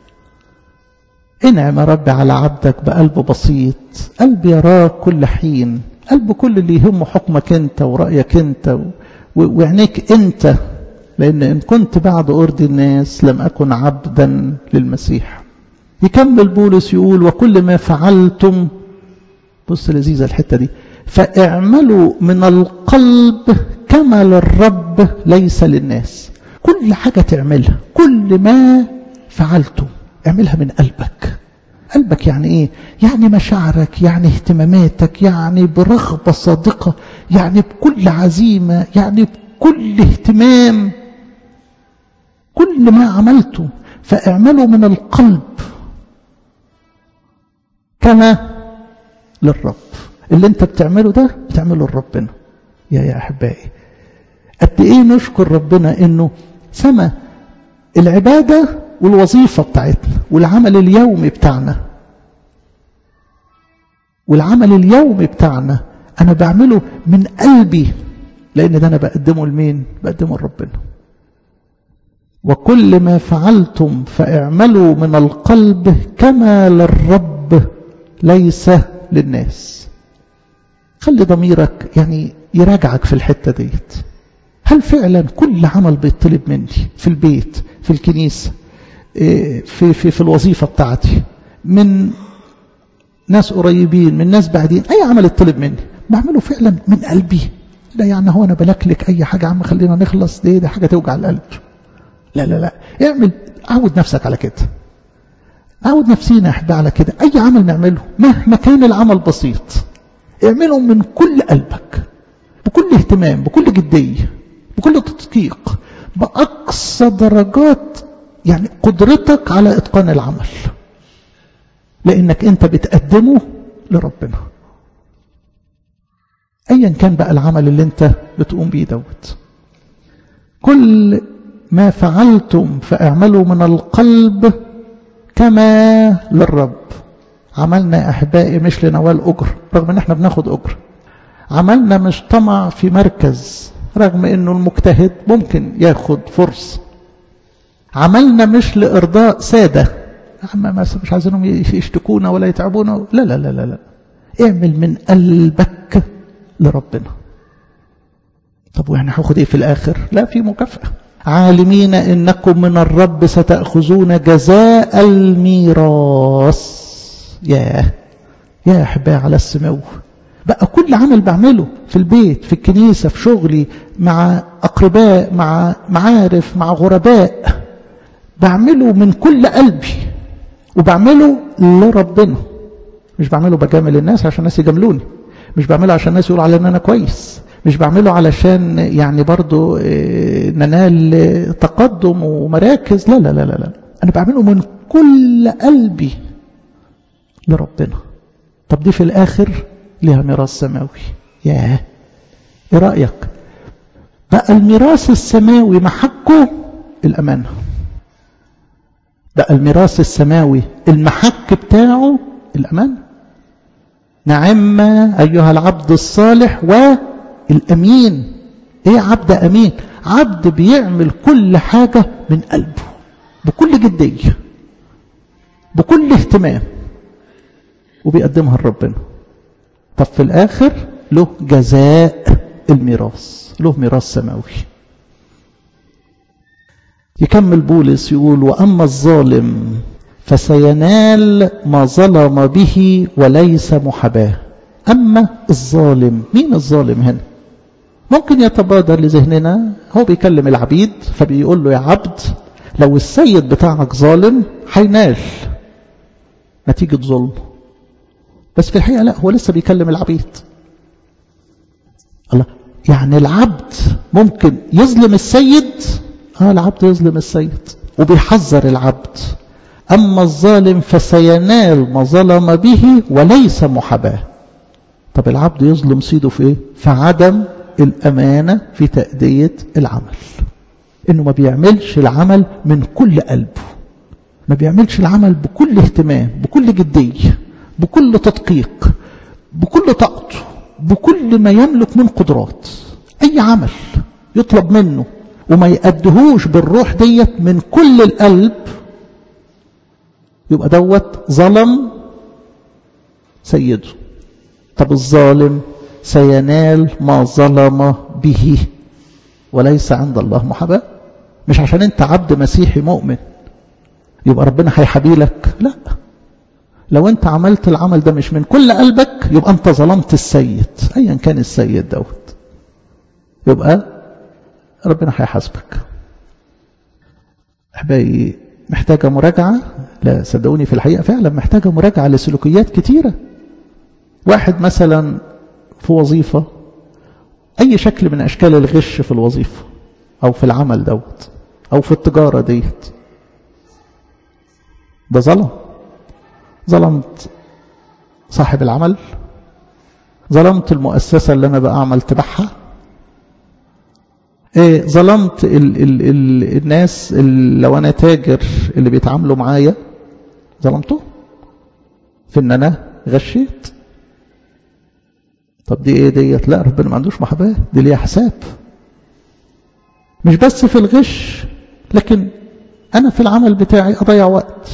انعم يا رب على عبدك بقلب بسيط قلب يراك كل حين قلب كل اللي يهمه حكمك انت ورأيك انت وعينيك انت لأن إن كنت بعد أرضي الناس لم أكن عبدا للمسيح يكمل بولس يقول وكل ما فعلتم بص لذيذة الحتة دي فاعملوا من القلب كما للرب ليس للناس كل حاجة تعملها كل ما فعلته اعملها من قلبك قلبك يعني ايه يعني مشاعرك يعني اهتماماتك يعني برغبة صادقة يعني بكل عزيمة يعني بكل اهتمام كل ما عملته فاعملوا من القلب كما للرب اللي انت بتعمله ده بتعمله لربنا يا يا احبائي قد ايه نشكر ربنا انه سما العباده والوظيفه بتاعتنا والعمل اليومي بتاعنا والعمل اليومي بتاعنا انا بعمله من قلبي لان ده انا بقدمه لمين بقدمه لربنا وكل ما فعلتم فاعملوا من القلب كما للرب ليس للناس خلي ضميرك يعني يراجعك في الحتة ديت هل فعلا كل عمل بيطلب مني في البيت في الكنيسة في, في, في الوظيفة بتاعتي من ناس قريبين من ناس بعدين أي عمل يطلب مني بعمله فعلا من قلبي لا يعني هو أنا بلكلك أي حاجة عم خلينا نخلص دي, دي حاجة توجع القلب لا لا لا اعمل عود نفسك على كده عود نفسينا احبا على كده اي عمل نعمله مهما كان العمل بسيط اعمله من كل قلبك بكل اهتمام بكل جدية بكل تدقيق بأقصى درجات يعني قدرتك على إتقان العمل لأنك أنت بتقدمه لربنا أيا كان بقى العمل اللي أنت بتقوم بيه دوت كل ما فعلتم فاعملوا من القلب كما للرب عملنا يا أحبائي مش لنوال أجر رغم أن احنا بناخد أجر عملنا مش طمع في مركز رغم أنه المجتهد ممكن ياخد فرصة عملنا مش لإرضاء سادة عم مش عايزينهم يشتكونا ولا يتعبونا لا لا لا لا لا اعمل من قلبك لربنا طب واحنا هاخد ايه في الاخر لا في مكافأة عالمين انكم من الرب ستأخذون جزاء الميراث يا يا احبائي على السمو بقى كل عمل بعمله في البيت في الكنيسة في شغلي مع أقرباء مع معارف مع غرباء بعمله من كل قلبي وبعمله لربنا مش بعمله بجامل الناس عشان الناس يجاملوني مش بعمله عشان الناس يقولوا على ان انا كويس مش بعمله علشان يعني برضو ننال تقدم ومراكز لا لا لا لا, لا. انا بعمله من كل قلبي لربنا طب دي في الاخر لها ميراث سماوي ياه ايه رايك بقى الميراث السماوي محكه الامانه بقى الميراث السماوي المحك بتاعه الامانه نعم ايها العبد الصالح الأمين إيه عبد أمين عبد بيعمل كل حاجة من قلبه بكل جدية بكل اهتمام وبيقدمها لربنا طب في الآخر له جزاء الميراث له ميراث سماوي يكمل بولس يقول وأما الظالم فسينال ما ظلم به وليس محباه أما الظالم مين الظالم هنا ممكن يتبادر لذهننا هو بيكلم العبيد فبيقول له يا عبد لو السيد بتاعك ظالم هينال نتيجة ظلمه بس في الحقيقة لا هو لسه بيكلم العبيد الله يعني العبد ممكن يظلم السيد اه العبد يظلم السيد وبيحذر العبد أما الظالم فسينال ما ظلم به وليس محباه طب العبد يظلم سيده في ايه في عدم الأمانة في تأدية العمل انه ما بيعملش العمل من كل قلبه ما بيعملش العمل بكل اهتمام بكل جدية بكل تدقيق بكل طاقته بكل ما يملك من قدرات أي عمل يطلب منه وما يأدهوش بالروح ديت من كل القلب يبقى دوت ظلم سيده طب الظالم سينال ما ظلم به وليس عند الله محاباة مش عشان انت عبد مسيحي مؤمن يبقى ربنا هيحابي لك لا لو انت عملت العمل ده مش من كل قلبك يبقى انت ظلمت السيد ايا كان السيد دوت يبقى ربنا هيحاسبك احبائي محتاجه مراجعه لا صدقوني في الحقيقه فعلا محتاجه مراجعه لسلوكيات كتيره واحد مثلا في وظيفه اي شكل من اشكال الغش في الوظيفه او في العمل دوت او في التجاره ديت ده ظلم ظلمت صاحب العمل ظلمت المؤسسة اللي أنا بعمل تبعها إيه ظلمت ال ال ال الناس اللي لو أنا تاجر اللي بيتعاملوا معايا ظلمته في إن أنا غشيت طب دي إيه ديت لا ربنا ما عندوش محاباة دي ليها حساب مش بس في الغش لكن أنا في العمل بتاعي أضيع وقت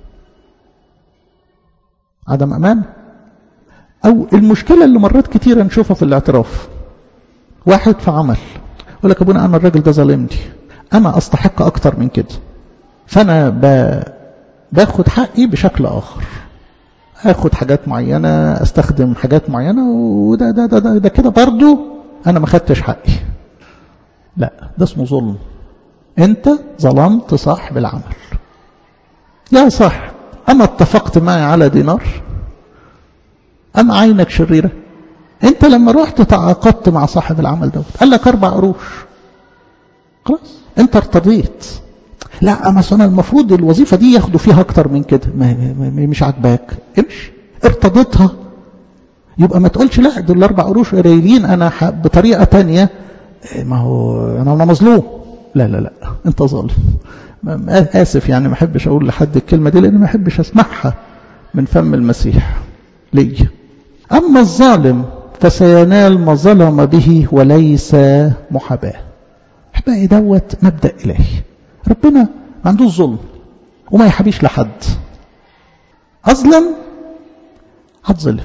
عدم أمان أو المشكلة اللي مرات كتيرة نشوفها في الاعتراف واحد في عمل يقول لك أبونا أنا الراجل ده ظالمني أنا أستحق أكتر من كده فأنا ب... باخد حقي بشكل آخر أخد حاجات معينة أستخدم حاجات معينة وده ده ده ده, ده كده برضو أنا ما خدتش حقي لا ده اسمه ظلم أنت ظلمت صاحب العمل يا صاحب أما اتفقت معي على دينار أم عينك شريرة أنت لما رحت تعاقدت مع صاحب العمل دوت قال لك أربع قروش خلاص أنت ارتضيت لا أما أنا المفروض الوظيفة دي ياخدوا فيها أكتر من كده ما مش عاجباك امشي ارتضيتها يبقى ما تقولش لا دول الأربع قروش قليلين أنا بطريقة تانية ما هو أنا أنا مظلوم لا لا لا أنت ظالم آسف يعني ما أحبش أقول لحد الكلمة دي لأن ما أحبش أسمعها من فم المسيح لي أما الظالم فسينال ما ظلم به وليس محاباة أحبائي دوت مبدأ إلهي ربنا ما عندوش ظلم وما يحبيش لحد أظلم هتظلم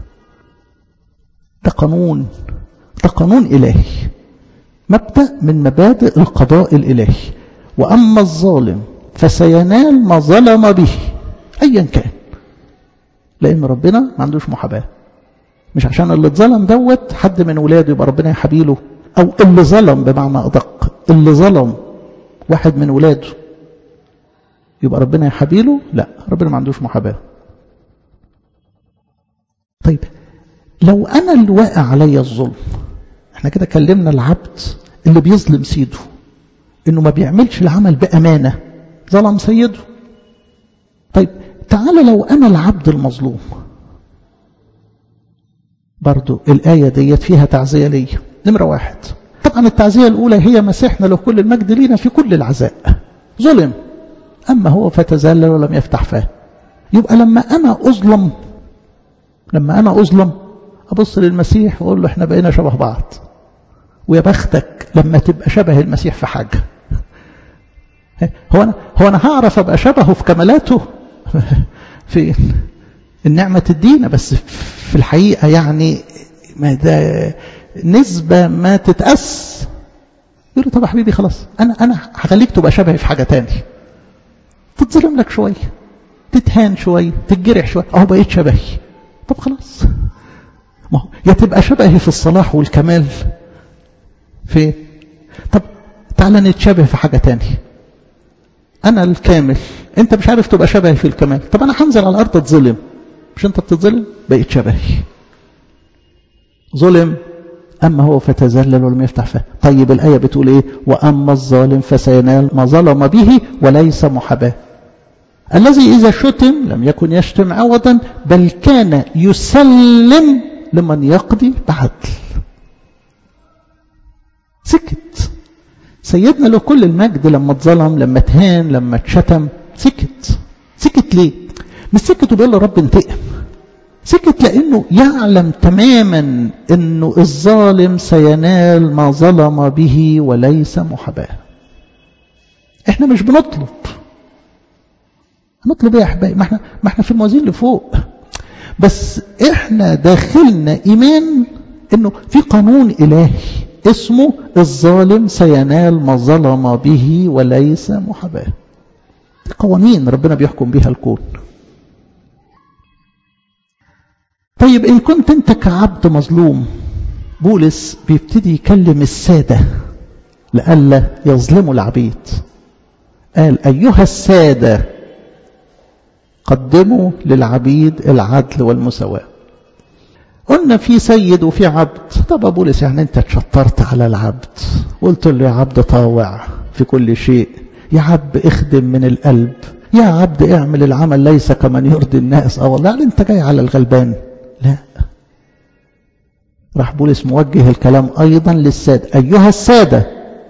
ده قانون ده قانون إلهي مبدأ من مبادئ القضاء الإلهي وأما الظالم فسينال ما ظلم به أيا كان لأن ربنا ما عندوش محاباة مش عشان اللي اتظلم دوت حد من ولاده يبقى ربنا يحبيله أو اللي ظلم بمعنى أدق اللي ظلم واحد من ولاده يبقى ربنا يحبيله لا ربنا ما عندوش محاباة طيب لو أنا اللي واقع عليا الظلم احنا كده كلمنا العبد اللي بيظلم سيده انه ما بيعملش العمل بأمانة ظلم سيده طيب تعالى لو أنا العبد المظلوم برضو الآية ديت فيها تعزية لي نمرة واحد طبعا التعزية الأولى هي مسيحنا له كل المجد لينا في كل العزاء ظلم أما هو فتزلل ولم يفتح فاه يبقى لما أنا أظلم لما أنا أظلم أبص للمسيح وأقول له إحنا بقينا شبه بعض ويا بختك لما تبقى شبه المسيح في حاجة هو أنا, هو أنا هعرف أبقى شبهه في كمالاته في النعمة تدينا بس في الحقيقة يعني ما ده نسبة ما تتأس يقول له طب يا حبيبي خلاص أنا أنا هخليك تبقى شبهي في حاجة تاني تتظلم لك شوية تتهان شوية تتجرح شوية أهو بقيت شبهي طب خلاص ما هو يا تبقى شبهي في الصلاح والكمال في طب تعالى نتشابه في حاجة تانية أنا الكامل أنت مش عارف تبقى شبهي في الكمال طب أنا هنزل على الأرض أتظلم مش أنت بتتظلم بقيت شبهي ظلم أما هو فتزلل ولم يفتح فاه طيب الآية بتقول إيه وأما الظالم فسينال ما ظلم به وليس محاباه الذي إذا شتم لم يكن يشتم عوضا بل كان يسلم لمن يقضي بعدل سكت سيدنا له كل المجد لما اتظلم لما اتهان لما اتشتم سكت سكت ليه مش سكت وبيقول له رب انتقم سكت لانه يعلم تماما انه الظالم سينال ما ظلم به وليس محاباه احنا مش بنطلب نطلب ايه يا احبائي ما احنا ما احنا في الموازين اللي فوق بس احنا داخلنا ايمان انه في قانون الهي اسمه الظالم سينال ما ظلم به وليس محاباه دي قوانين ربنا بيحكم بيها الكون طيب ان كنت انت كعبد مظلوم بولس بيبتدي يكلم الساده لئلا يظلموا العبيد قال ايها الساده قدموا للعبيد العدل والمساواة قلنا في سيد وفي عبد طب بولس يعني انت اتشطرت على العبد قلت له يا عبد طاوع في كل شيء يا عبد اخدم من القلب يا عبد اعمل العمل ليس كمن يرضي الناس اه والله يعني انت جاي على الغلبان لا راح بولس موجه الكلام ايضا للسادة ايها السادة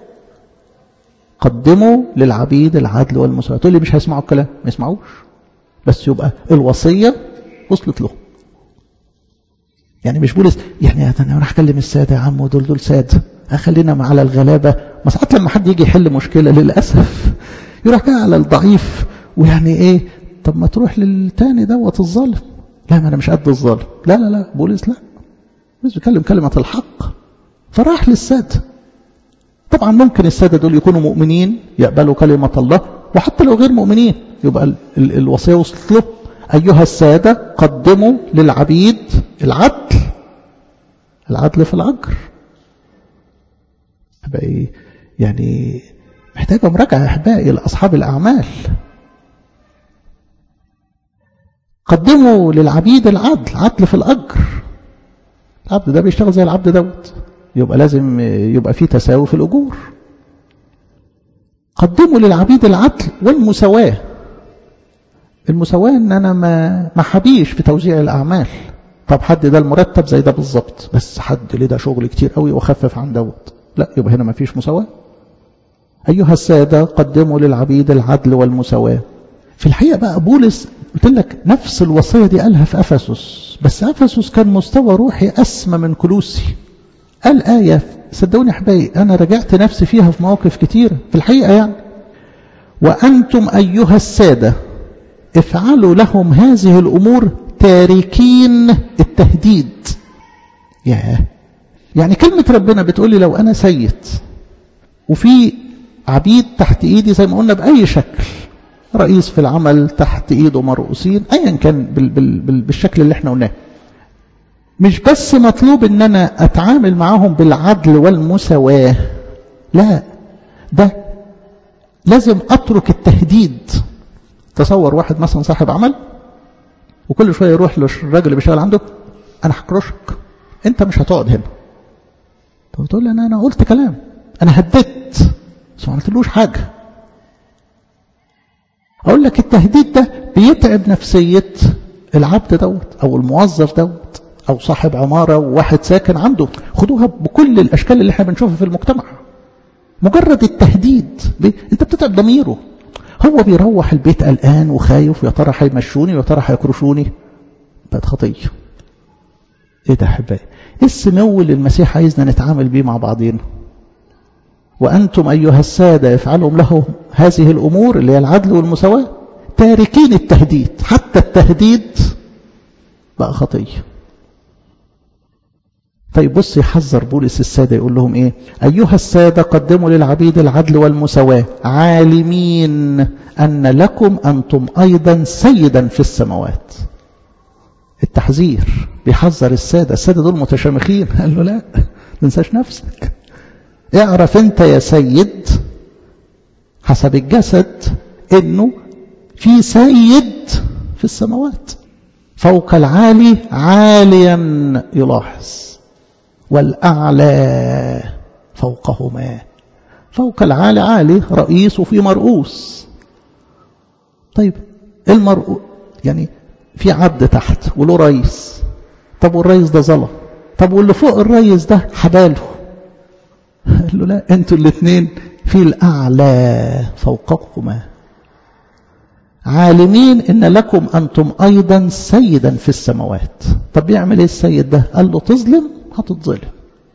قدموا للعبيد العدل والمساواة تقول لي مش هيسمعوا الكلام ما يسمعوش بس يبقى الوصية وصلت له يعني مش بولس يعني انا راح اكلم الساده يا عم ودول دول ساده خلينا على الغلابه ما ساعات لما حد يجي يحل مشكله للاسف يروح جاي على الضعيف ويعني ايه طب ما تروح للتاني دوت الظالم لا ما انا مش قد الظالم لا لا لا بولس لا بولس بيتكلم كلمه الحق فراح للساده طبعا ممكن الساده دول يكونوا مؤمنين يقبلوا كلمه الله وحتى لو غير مؤمنين يبقى ال ال الوصيه وصلت له أيها السادة قدموا للعبيد العدل العدل في الأجر أحبائي يعني محتاجة مراجعة يا أحبائي لأصحاب الأعمال قدموا للعبيد العدل عدل في الأجر العبد ده بيشتغل زي العبد دوت يبقى لازم يبقى فيه تساوي في الأجور قدموا للعبيد العدل والمساواة المساواة ان انا ما ما حبيش في توزيع الاعمال طب حد ده المرتب زي ده بالظبط بس حد ليه ده شغل كتير قوي واخفف عن دوت لا يبقى هنا ما فيش مساواة ايها السادة قدموا للعبيد العدل والمساواة في الحقيقة بقى بولس قلت لك نفس الوصية دي قالها في أفسس بس أفسس كان مستوى روحي أسمى من كلوسي قال آية صدقوني أحبائي أنا رجعت نفسي فيها في مواقف كتيرة في الحقيقة يعني وأنتم أيها السادة افعلوا لهم هذه الأمور تاركين التهديد ياه يعني كلمة ربنا بتقولي لو أنا سيد وفي عبيد تحت إيدي زي ما قلنا بأي شكل رئيس في العمل تحت إيده مرؤوسين أيا كان بال بال بال بالشكل اللي احنا قلناه مش بس مطلوب ان انا اتعامل معاهم بالعدل والمساواة لا ده لازم اترك التهديد تصور واحد مثلا صاحب عمل وكل شويه يروح للراجل اللي بيشتغل عنده انا هكرشك انت مش هتقعد هنا طب تقول لي انا انا قلت كلام انا هددت بس ما عملتلوش حاجه اقول لك التهديد ده بيتعب نفسيه العبد دوت او الموظف دوت او صاحب عماره وواحد ساكن عنده خدوها بكل الاشكال اللي احنا بنشوفها في المجتمع مجرد التهديد انت بتتعب ضميره هو بيروح البيت قلقان وخايف يا ترى هيمشوني ويا ترى هيكرشوني بقت خطيه ايه ده احبائي ايه السمو اللي المسيح عايزنا نتعامل بيه مع بعضينا وانتم ايها الساده افعلوا لهم هذه الامور اللي هي العدل والمساواه تاركين التهديد حتى التهديد بقى خطيه طيب بص يحذر بولس السادة يقول لهم ايه ايها السادة قدموا للعبيد العدل والمساواة عالمين ان لكم انتم ايضا سيدا في السماوات التحذير بيحذر السادة السادة دول متشامخين قال له لا تنساش نفسك اعرف انت يا سيد حسب الجسد انه في سيد في السماوات فوق العالي عاليا يلاحظ والأعلى فوقهما فوق العالي عالي رئيس وفي مرؤوس طيب المرؤوس يعني في عبد تحت وله رئيس طب والرئيس ده ظلم طب واللي فوق الرئيس ده حباله قال له لا انتوا الاثنين في الأعلى فوقهما عالمين ان لكم انتم ايضا سيدا في السماوات طب يعمل ايه السيد ده قال له تظلم هتتظلم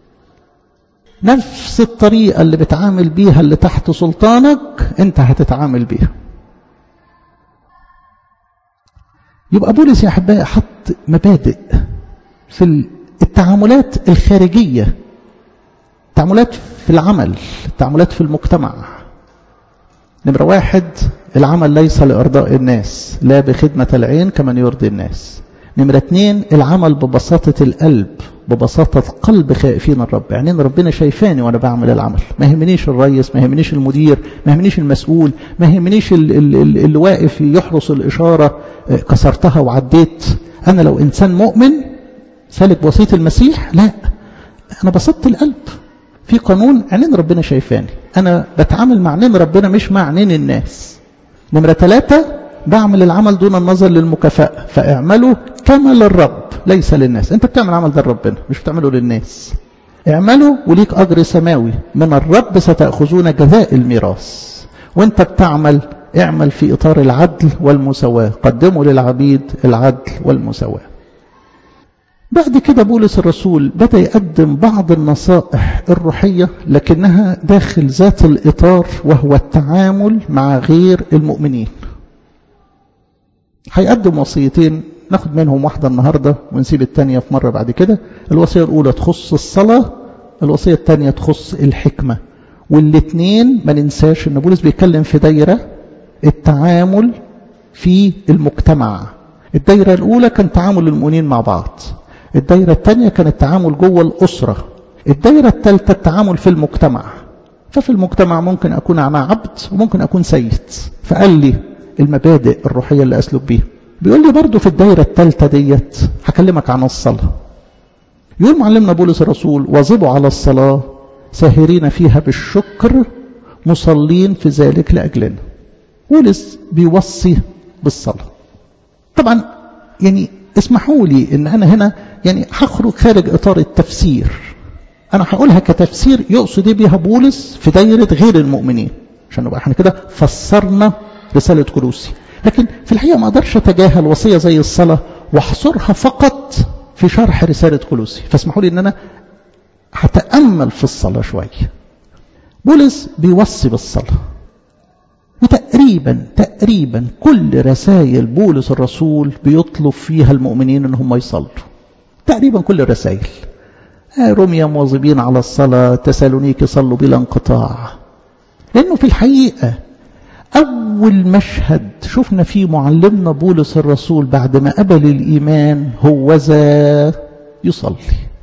نفس الطريقة اللي بتعامل بيها اللي تحت سلطانك انت هتتعامل بيها يبقى بولس يا احبائي حط مبادئ في التعاملات الخارجية التعاملات في العمل التعاملات في المجتمع نمرة واحد العمل ليس لإرضاء الناس لا بخدمة العين كمن يرضي الناس نمرة اتنين العمل ببساطة القلب ببساطة قلب خائفين الرب يعني ان ربنا شايفاني وانا بعمل العمل ما يهمنيش الرئيس ما يهمنيش المدير ما يهمنيش المسؤول ما يهمنيش اللي واقف يحرس الإشارة كسرتها وعديت أنا لو إنسان مؤمن سالك بوصية المسيح لا أنا بسطت القلب في قانون عينين ربنا شايفاني أنا بتعامل مع عينين ربنا مش مع عينين الناس نمرة ثلاثة بعمل العمل دون النظر للمكافأة فاعملوا كما للرب ليس للناس انت بتعمل عمل ده لربنا مش بتعمله للناس اعملوا وليك أجر سماوي من الرب ستأخذون جزاء الميراث وانت بتعمل اعمل في إطار العدل والمساواة قدموا للعبيد العدل والمساواة بعد كده بولس الرسول بدأ يقدم بعض النصائح الروحية لكنها داخل ذات الإطار وهو التعامل مع غير المؤمنين هيقدم وصيتين ناخد منهم واحدة النهاردة ونسيب التانية في مرة بعد كده الوصية الأولى تخص الصلاة الوصية التانية تخص الحكمة والاتنين ما ننساش ان بولس بيتكلم في دايرة التعامل في المجتمع الدايرة الأولى كان تعامل المؤمنين مع بعض الدايرة الثانية كان التعامل جوه الأسرة الدايرة الثالثة التعامل في المجتمع ففي المجتمع ممكن أكون أنا عبد وممكن أكون سيد فقال لي المبادئ الروحية اللي أسلك بيها بيقول لي برضو في الدايرة الثالثة ديت هكلمك عن الصلاة يقول معلمنا بولس الرسول واظبوا على الصلاة ساهرين فيها بالشكر مصلين في ذلك لأجلنا بولس بيوصي بالصلاة طبعا يعني اسمحوا لي ان انا هنا يعني هخرج خارج اطار التفسير انا هقولها كتفسير يقصد بيها بولس في دايرة غير المؤمنين عشان نبقى احنا كده فسرنا رسالة كروسي لكن في الحقيقة ما اقدرش اتجاهل وصية زي الصلاة واحصرها فقط في شرح رسالة كلوسي فاسمحوا لي ان انا هتأمل في الصلاة شوية بولس بيوصي بالصلاة وتقريبا تقريبا كل رسائل بولس الرسول بيطلب فيها المؤمنين ان هم يصلوا تقريبا كل الرسائل روميا مواظبين على الصلاة تسالونيك صلوا بلا انقطاع لأنه في الحقيقة أول مشهد شفنا فيه معلمنا بولس الرسول بعد ما قبل الإيمان هو ذا يصلي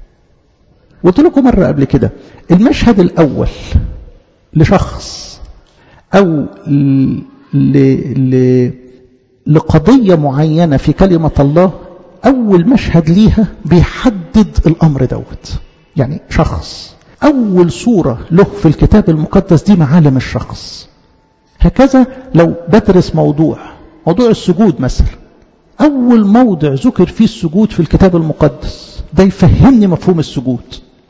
قلت لكم مرة قبل كده المشهد الأول لشخص أو ل... ل... لقضية معينة في كلمة الله أول مشهد ليها بيحدد الأمر دوت يعني شخص أول صورة له في الكتاب المقدس دي معالم الشخص هكذا لو بدرس موضوع موضوع السجود مثلا أول موضع ذكر فيه السجود في الكتاب المقدس ده يفهمني مفهوم السجود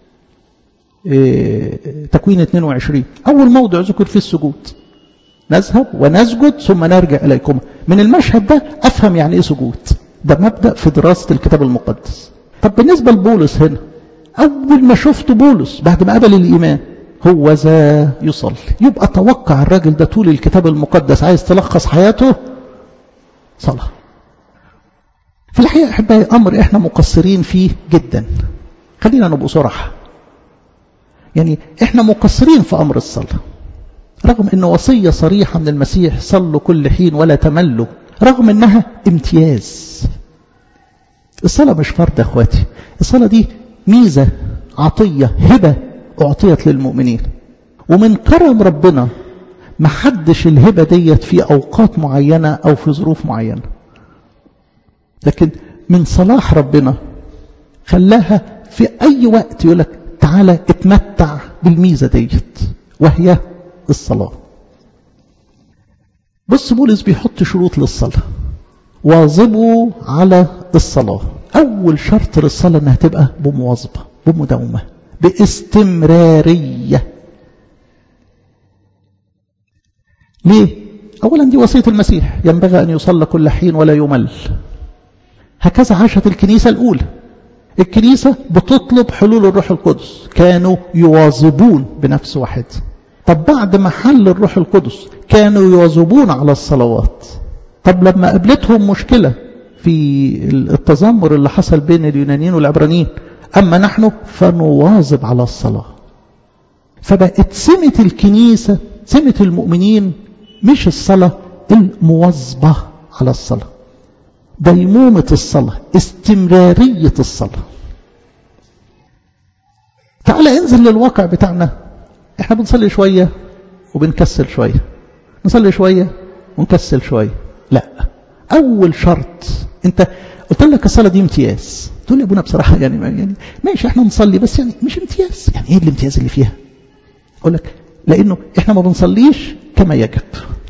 إيه تكوين 22 أول موضع ذكر فيه السجود نذهب ونسجد ثم نرجع إليكم من المشهد ده أفهم يعني إيه سجود ده مبدأ في دراسة الكتاب المقدس طب بالنسبة لبولس هنا أول ما شفت بولس بعد ما قبل الإيمان هو ذا يصلي يبقى توقع الراجل ده طول الكتاب المقدس عايز تلخص حياته صلاة في الحقيقة أحبائي أمر إحنا مقصرين فيه جدا خلينا نبقى صراحة يعني إحنا مقصرين في أمر الصلاة رغم أن وصية صريحة من المسيح صلوا كل حين ولا تملوا رغم أنها امتياز الصلاة مش فرض يا أخواتي الصلاة دي ميزة عطية هبة أعطيت للمؤمنين ومن كرم ربنا ما حدش الهبة ديت في أوقات معينة أو في ظروف معينة لكن من صلاح ربنا خلاها في أي وقت يقول لك تعالى اتمتع بالميزة ديت وهي الصلاة بص بولس بيحط شروط للصلاة واظبوا على الصلاة أول شرط للصلاة أنها تبقى بمواظبة بمداومة باستمرارية ليه؟ أولا دي وصية المسيح ينبغي أن يصلى كل حين ولا يمل هكذا عاشت الكنيسة الأولى الكنيسة بتطلب حلول الروح القدس كانوا يواظبون بنفس واحد طب بعد ما حل الروح القدس كانوا يواظبون على الصلوات طب لما قابلتهم مشكلة في التذمر اللي حصل بين اليونانيين والعبرانيين أما نحن فنواظب على الصلاة فبقت سمة الكنيسة سمة المؤمنين مش الصلاة المواظبة على الصلاة ديمومة الصلاة استمرارية الصلاة تعال انزل للواقع بتاعنا احنا بنصلي شوية وبنكسل شوية نصلي شوية ونكسل شوية لا أول شرط أنت قلت لك الصلاة دي امتياز تقول لي ابونا بصراحة يعني, يعني ماشي احنا نصلي بس يعني مش امتياز يعني ايه الامتياز اللي فيها اقول لك لانه احنا ما بنصليش كما يجب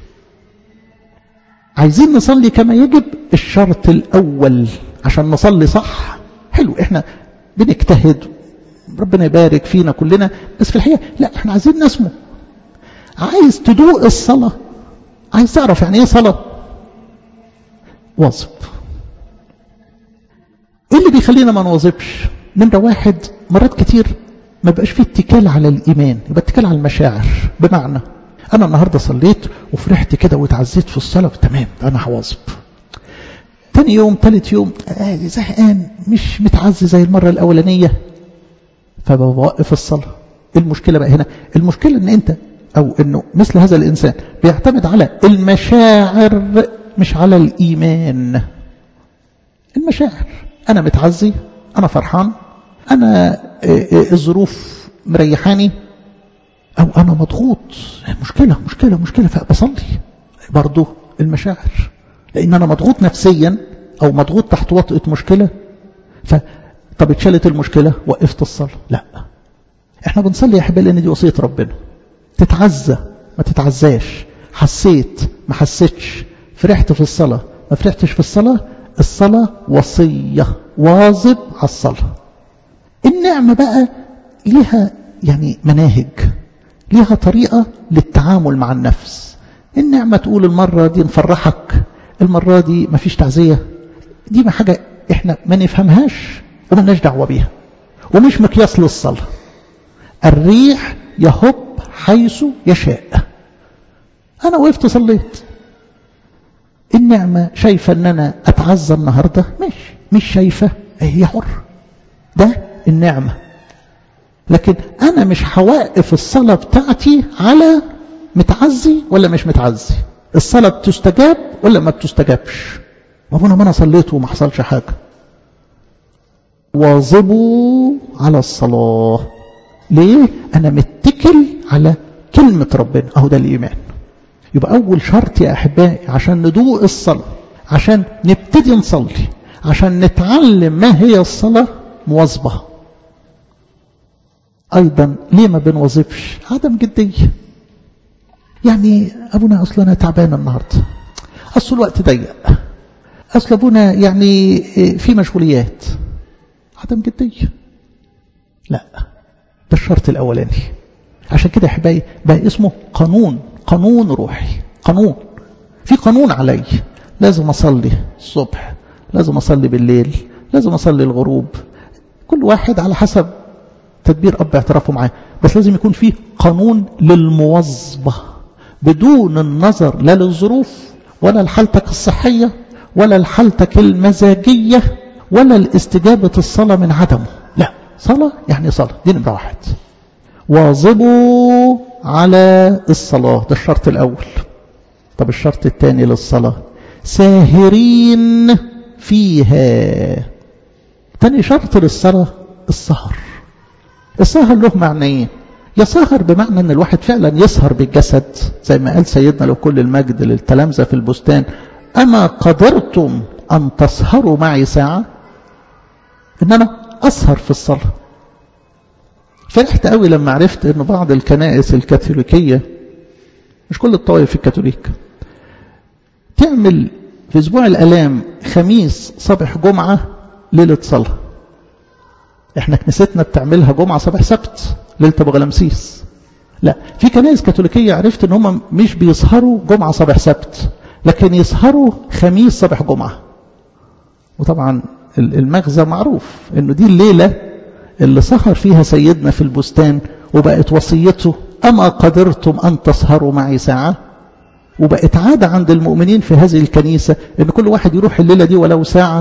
عايزين نصلي كما يجب الشرط الاول عشان نصلي صح حلو احنا بنجتهد ربنا يبارك فينا كلنا بس في الحقيقة لا احنا عايزين نسمو عايز تدوق الصلاة عايز تعرف يعني ايه صلاة واظب ايه اللي بيخلينا ما نواظبش نمرة واحد مرات كتير ما بقاش فيه اتكال على الإيمان يبقى اتكال على المشاعر بمعنى أنا النهاردة صليت وفرحت كده واتعزيت في الصلاة تمام أنا هواظب تاني يوم تالت يوم آه زهقان مش متعزي زي المرة الأولانية فبوقف الصلاة المشكلة بقى هنا المشكلة ان انت او انه مثل هذا الانسان بيعتمد على المشاعر مش على الايمان المشاعر انا متعزي انا فرحان انا الظروف مريحاني او انا مضغوط مشكلة مشكلة مشكلة فبصلي برضو المشاعر لان انا مضغوط نفسيا او مضغوط تحت وطئة مشكلة ف طب اتشالت المشكلة وقفت الصلاة لا احنا بنصلي يا حبايبي لان دي وصية ربنا تتعزى ما تتعزاش حسيت ما حسيتش فرحت في الصلاة ما فرحتش في الصلاة الصلاة وصية واظب على الصلاة النعمة بقى ليها يعني مناهج ليها طريقة للتعامل مع النفس النعمة تقول المرة دي نفرحك المرة دي ما فيش تعزية دي ما حاجة احنا ما نفهمهاش وملناش دعوة بيها ومش مقياس للصلاة الريح يهب حيث يشاء أنا وقفت صليت النعمة شايفة أن أنا أتعزى النهاردة مش مش شايفة هي حر ده النعمة لكن أنا مش هوقف الصلاة بتاعتي على متعزي ولا مش متعزي الصلاة بتستجاب ولا ما بتستجابش ما ما أنا صليت وما حصلش حاجة واظبوا على الصلاة ليه أنا متكل على كلمة ربنا أهو ده الإيمان يبقى أول شرط يا أحبائي عشان ندوق الصلاة عشان نبتدي نصلي عشان نتعلم ما هي الصلاة مواظبة أيضا ليه ما بنواظبش عدم جدية يعني أبونا أصلا أنا تعبان النهاردة أصل الوقت ضيق أصل أبونا يعني في مشغوليات عدم جدية لا ده الشرط الأولاني عشان كده يا حبايبي بقى اسمه قانون قانون روحي قانون في قانون علي لازم أصلي الصبح لازم أصلي بالليل لازم أصلي الغروب كل واحد على حسب تدبير اب اعترافه معاه بس لازم يكون فيه قانون للمواظبه بدون النظر لا للظروف ولا لحالتك الصحيه ولا لحالتك المزاجيه ولا لاستجابه الصلاه من عدمه لا صلاه يعني صلاه دي نمره واحد واظبوا على الصلاه ده الشرط الاول طب الشرط الثاني للصلاه ساهرين فيها تاني شرط للصلاه السهر السهر له معنيين يسهر بمعنى ان الواحد فعلا يسهر بالجسد زي ما قال سيدنا له كل المجد للتلامذه في البستان اما قدرتم ان تسهروا معي ساعه ان انا اسهر في الصلاه فرحت قوي لما عرفت ان بعض الكنائس الكاثوليكيه مش كل الطوائف الكاثوليك تعمل في اسبوع الالام خميس صبح جمعه ليله صلاه احنا كنيستنا بتعملها جمعه صباح سبت ليله ابو غلمسيس لا في كنائس كاثوليكيه عرفت ان هم مش بيسهروا جمعه صباح سبت لكن يسهروا خميس صباح جمعه وطبعا المغزى معروف انه دي الليله اللي سهر فيها سيدنا في البستان وبقت وصيته اما قدرتم ان تسهروا معي ساعه وبقت عاده عند المؤمنين في هذه الكنيسه ان كل واحد يروح الليله دي ولو ساعه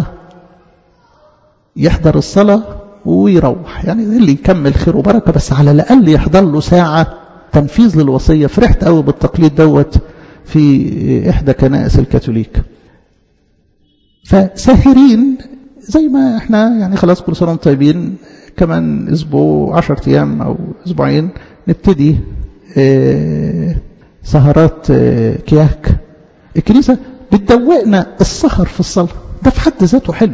يحضر الصلاه ويروح يعني اللي يكمل خير وبركة بس على الأقل يحضر له ساعة تنفيذ للوصية فرحت قوي بالتقليد دوت في إحدى كنائس الكاثوليك فساهرين زي ما احنا يعني خلاص كل سنة طيبين كمان اسبوع عشرة ايام او اسبوعين نبتدي اه سهرات اه كياك الكنيسة بتدوقنا السهر في الصلاة ده في حد ذاته حلو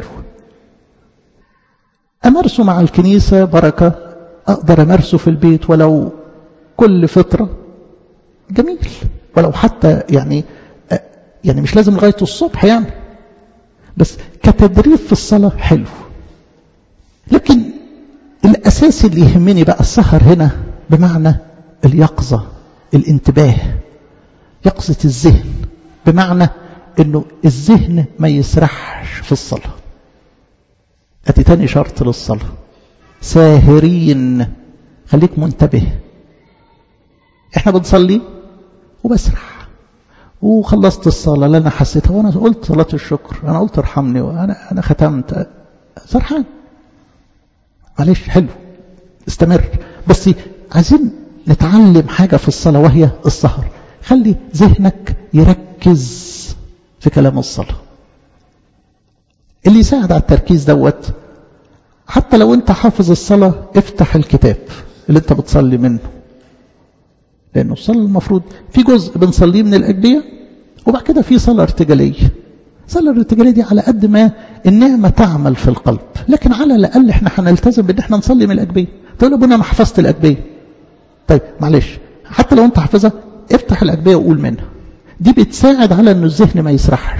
أمارسه مع الكنيسة بركة أقدر أمارسه في البيت ولو كل فترة جميل ولو حتى يعني يعني مش لازم لغاية الصبح يعني بس كتدريب في الصلاة حلو لكن الأساس اللي يهمني بقى السهر هنا بمعنى اليقظة الانتباه يقظة الذهن بمعنى انه الذهن ما يسرحش في الصلاه ادي تاني شرط للصلاة ساهرين خليك منتبه احنا بنصلي وبسرح وخلصت الصلاة اللي انا حسيتها وانا قلت صلاة الشكر انا قلت ارحمني وانا انا ختمت سرحان معلش حلو استمر بس عايزين نتعلم حاجة في الصلاة وهي السهر خلي ذهنك يركز في كلام الصلاه اللي يساعد على التركيز دوت حتى لو انت حافظ الصلاة افتح الكتاب اللي انت بتصلي منه لانه الصلاة المفروض في جزء بنصليه من الأجبية وبعد كده في صلاة ارتجالية الصلاة الارتجالية دي على قد ما النعمة تعمل في القلب لكن على الأقل احنا هنلتزم بان احنا نصلي من الأجبية تقول يا ابونا انا حفظت الأجبية طيب معلش حتى لو انت حافظها افتح الأجبية وقول منها دي بتساعد على ان الذهن ما يسرحش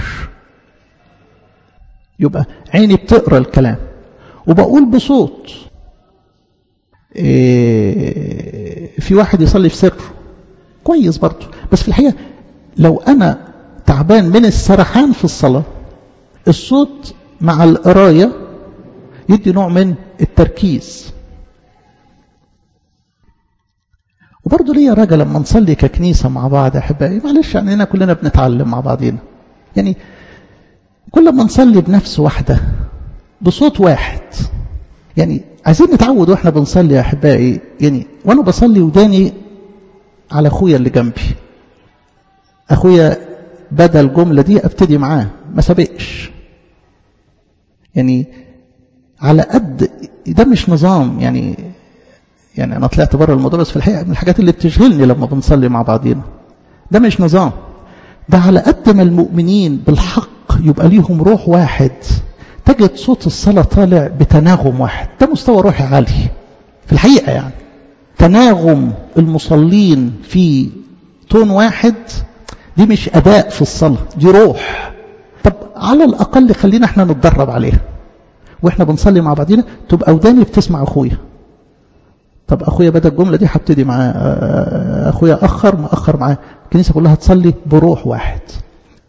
يبقى عيني بتقرا الكلام وبقول بصوت إيه في واحد يصلي في سر كويس برضه بس في الحقيقه لو انا تعبان من السرحان في الصلاه الصوت مع القرايه يدي نوع من التركيز وبرضه ليا راجل لما نصلي ككنيسه مع بعض احبائي معلش يعني هنا كلنا بنتعلم مع بعضينا يعني كل ما نصلي بنفس واحدة بصوت واحد يعني عايزين نتعود واحنا بنصلي يا احبائي يعني وانا بصلي وداني على اخويا اللي جنبي اخويا بدا الجمله دي ابتدي معاه ما سابقش يعني على قد ده مش نظام يعني يعني انا طلعت بره الموضوع بس في الحقيقه من الحاجات اللي بتشغلني لما بنصلي مع بعضينا ده مش نظام ده على قد ما المؤمنين بالحق يبقى ليهم روح واحد تجد صوت الصلاة طالع بتناغم واحد ده مستوى روحي عالي في الحقيقة يعني تناغم المصلين في تون واحد دي مش أداء في الصلاة دي روح طب على الأقل خلينا احنا نتدرب عليها واحنا بنصلي مع بعضينا تبقى وداني بتسمع أخويا طب أخويا بدأ الجملة دي هبتدي معاه أخويا أخر ما أخر معاه الكنيسة كلها تصلي بروح واحد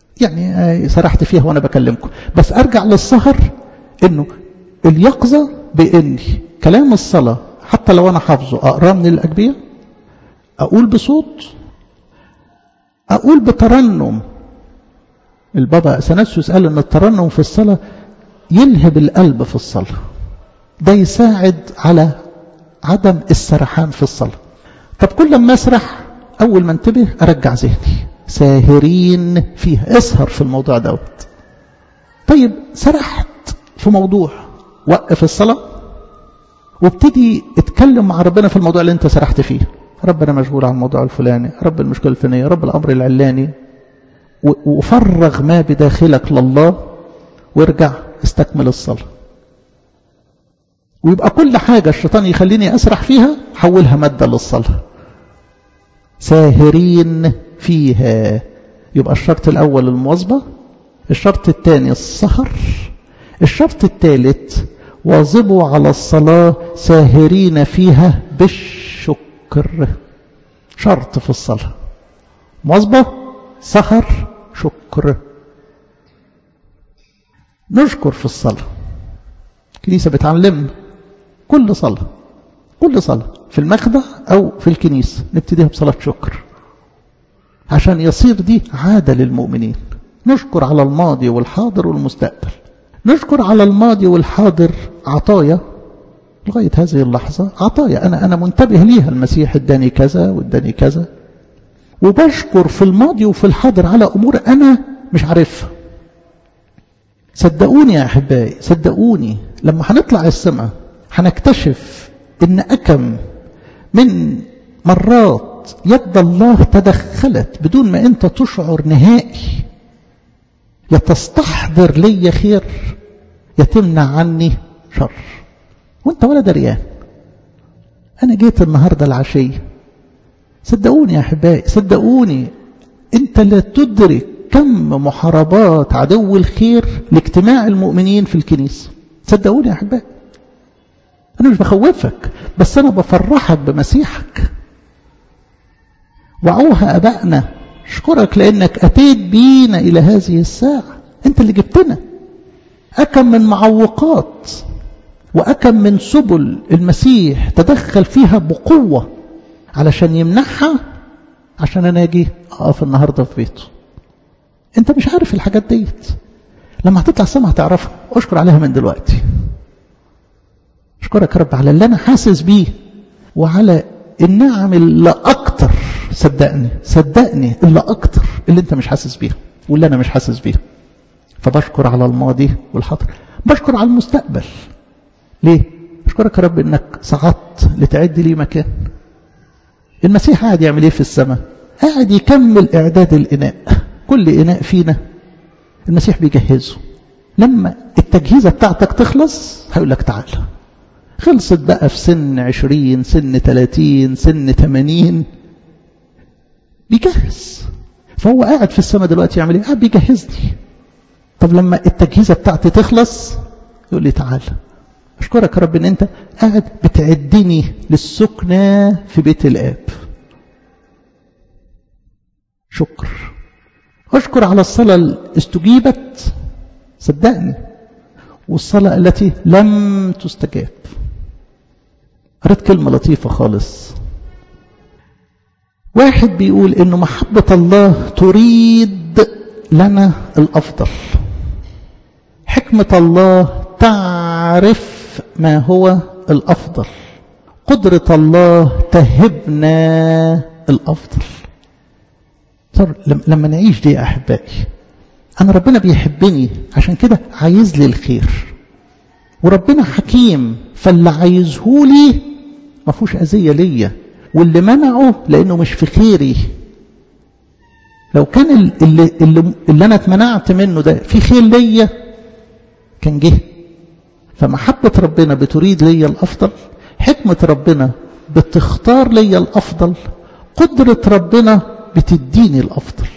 يعني سرحت فيها وأنا بكلمكم بس أرجع للسهر إنه اليقظة بإني كلام الصلاة حتى لو أنا حافظه أقراه من الأجبية أقول بصوت أقول بترنم البابا أثناسيوس قال أن الترنم في الصلاة يلهب القلب في الصلاة ده يساعد على عدم السرحان في الصلاة طب كل ما أسرح أول ما انتبه أرجع ذهني ساهرين فيها اسهر في الموضوع دوت طيب سرحت في موضوع وقف الصلاة وابتدي اتكلم مع ربنا في الموضوع اللي انت سرحت فيه رب انا مشغول على الموضوع الفلاني رب المشكلة الفلانية رب الامر العلاني وفرغ ما بداخلك لله وارجع استكمل الصلاة ويبقى كل حاجة الشيطان يخليني أسرح فيها حولها مادة للصلاة ساهرين فيها يبقى الشرط الأول المواظبة الشرط الثاني السهر الشرط الثالث واظبوا على الصلاة ساهرين فيها بالشكر شرط في الصلاة مواظبة سهر شكر نشكر في الصلاة الكنيسة بتعلمنا كل صلاة كل صلاة في المخدع أو في الكنيسة نبتديها بصلاة شكر عشان يصير دي عادة للمؤمنين نشكر على الماضي والحاضر والمستقبل نشكر على الماضي والحاضر عطايا لغاية هذه اللحظة عطايا أنا أنا منتبه ليها المسيح اداني كذا واداني كذا وبشكر في الماضي وفي الحاضر على أمور أنا مش عارفها صدقوني يا أحبائي صدقوني لما هنطلع السماء هنكتشف إن أكم من مرات يد الله تدخلت بدون ما أنت تشعر نهائي يا تستحضر لي خير يا تمنع عني شر وانت ولا دريان انا جيت النهاردة العشية صدقوني يا احبائي صدقوني انت لا تدرك كم محاربات عدو الخير لاجتماع المؤمنين في الكنيسة صدقوني يا احبائي انا مش بخوفك بس انا بفرحك بمسيحك وعوها ابائنا اشكرك لانك اتيت بينا الى هذه الساعة انت اللي جبتنا اكم من معوقات واكم من سبل المسيح تدخل فيها بقوة علشان يمنعها عشان انا اجي اقف النهاردة في بيته انت مش عارف الحاجات ديت لما هتطلع السما هتعرفها اشكر عليها من دلوقتي اشكرك يا رب على اللي انا حاسس بيه وعلى النعم اللي اكتر صدقني صدقني اللي اكتر اللي انت مش حاسس بيها واللي انا مش حاسس بيها فبشكر على الماضي والحاضر بشكر على المستقبل ليه اشكرك يا رب انك صعدت لتعد لي مكان المسيح قاعد يعمل ايه في السماء قاعد يكمل اعداد الاناء كل اناء فينا المسيح بيجهزه لما التجهيزه بتاعتك تخلص هيقول لك تعالى خلصت بقى في سن عشرين سن تلاتين سن تمانين بيجهز فهو قاعد في السماء دلوقتي يعمل ايه قاعد بيجهزني طب لما التجهيزه بتاعتي تخلص يقول لي تعالى اشكرك يا رب ان انت قاعد بتعدني للسكنة في بيت الاب شكر اشكر على الصلاة اللي استجيبت صدقني والصلاة التي لم تستجاب قريت كلمة لطيفة خالص واحد بيقول انه محبة الله تريد لنا الافضل حكمة الله تعرف ما هو الافضل قدرة الله تهبنا الافضل لما نعيش دي يا احبائي انا ربنا بيحبني عشان كده عايز لي الخير وربنا حكيم فاللي عايزهولي ما فيهوش اذيه ليا واللي منعه لانه مش في خيري لو كان اللي, اللي, اللي انا اتمنعت منه ده في خير ليا كان جه فمحبة ربنا بتريد ليا الافضل حكمة ربنا بتختار ليا الافضل قدرة ربنا بتديني الافضل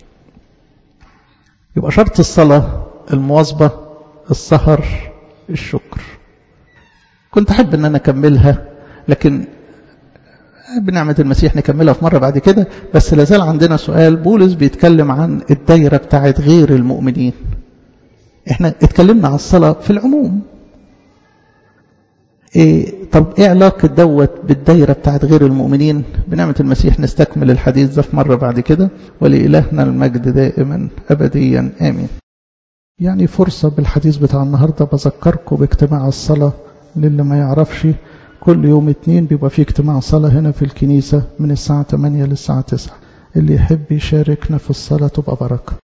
يبقى شرط الصلاة المواظبة السهر الشكر كنت أحب أن أنا أكملها لكن بنعمة المسيح نكملها في مرة بعد كده بس لازال عندنا سؤال بولس بيتكلم عن الدايرة بتاعت غير المؤمنين احنا اتكلمنا عن الصلاة في العموم إيه طب ايه علاقة دوت بالدايرة بتاعت غير المؤمنين بنعمة المسيح نستكمل الحديث ده في مرة بعد كده ولإلهنا المجد دائما أبديا آمين يعني فرصة بالحديث بتاع النهاردة بذكركم باجتماع الصلاة للي ما يعرفش كل يوم اتنين بيبقى في اجتماع صلاة هنا في الكنيسة من الساعة 8 للساعة 9 اللي يحب يشاركنا في الصلاة تبقى بركة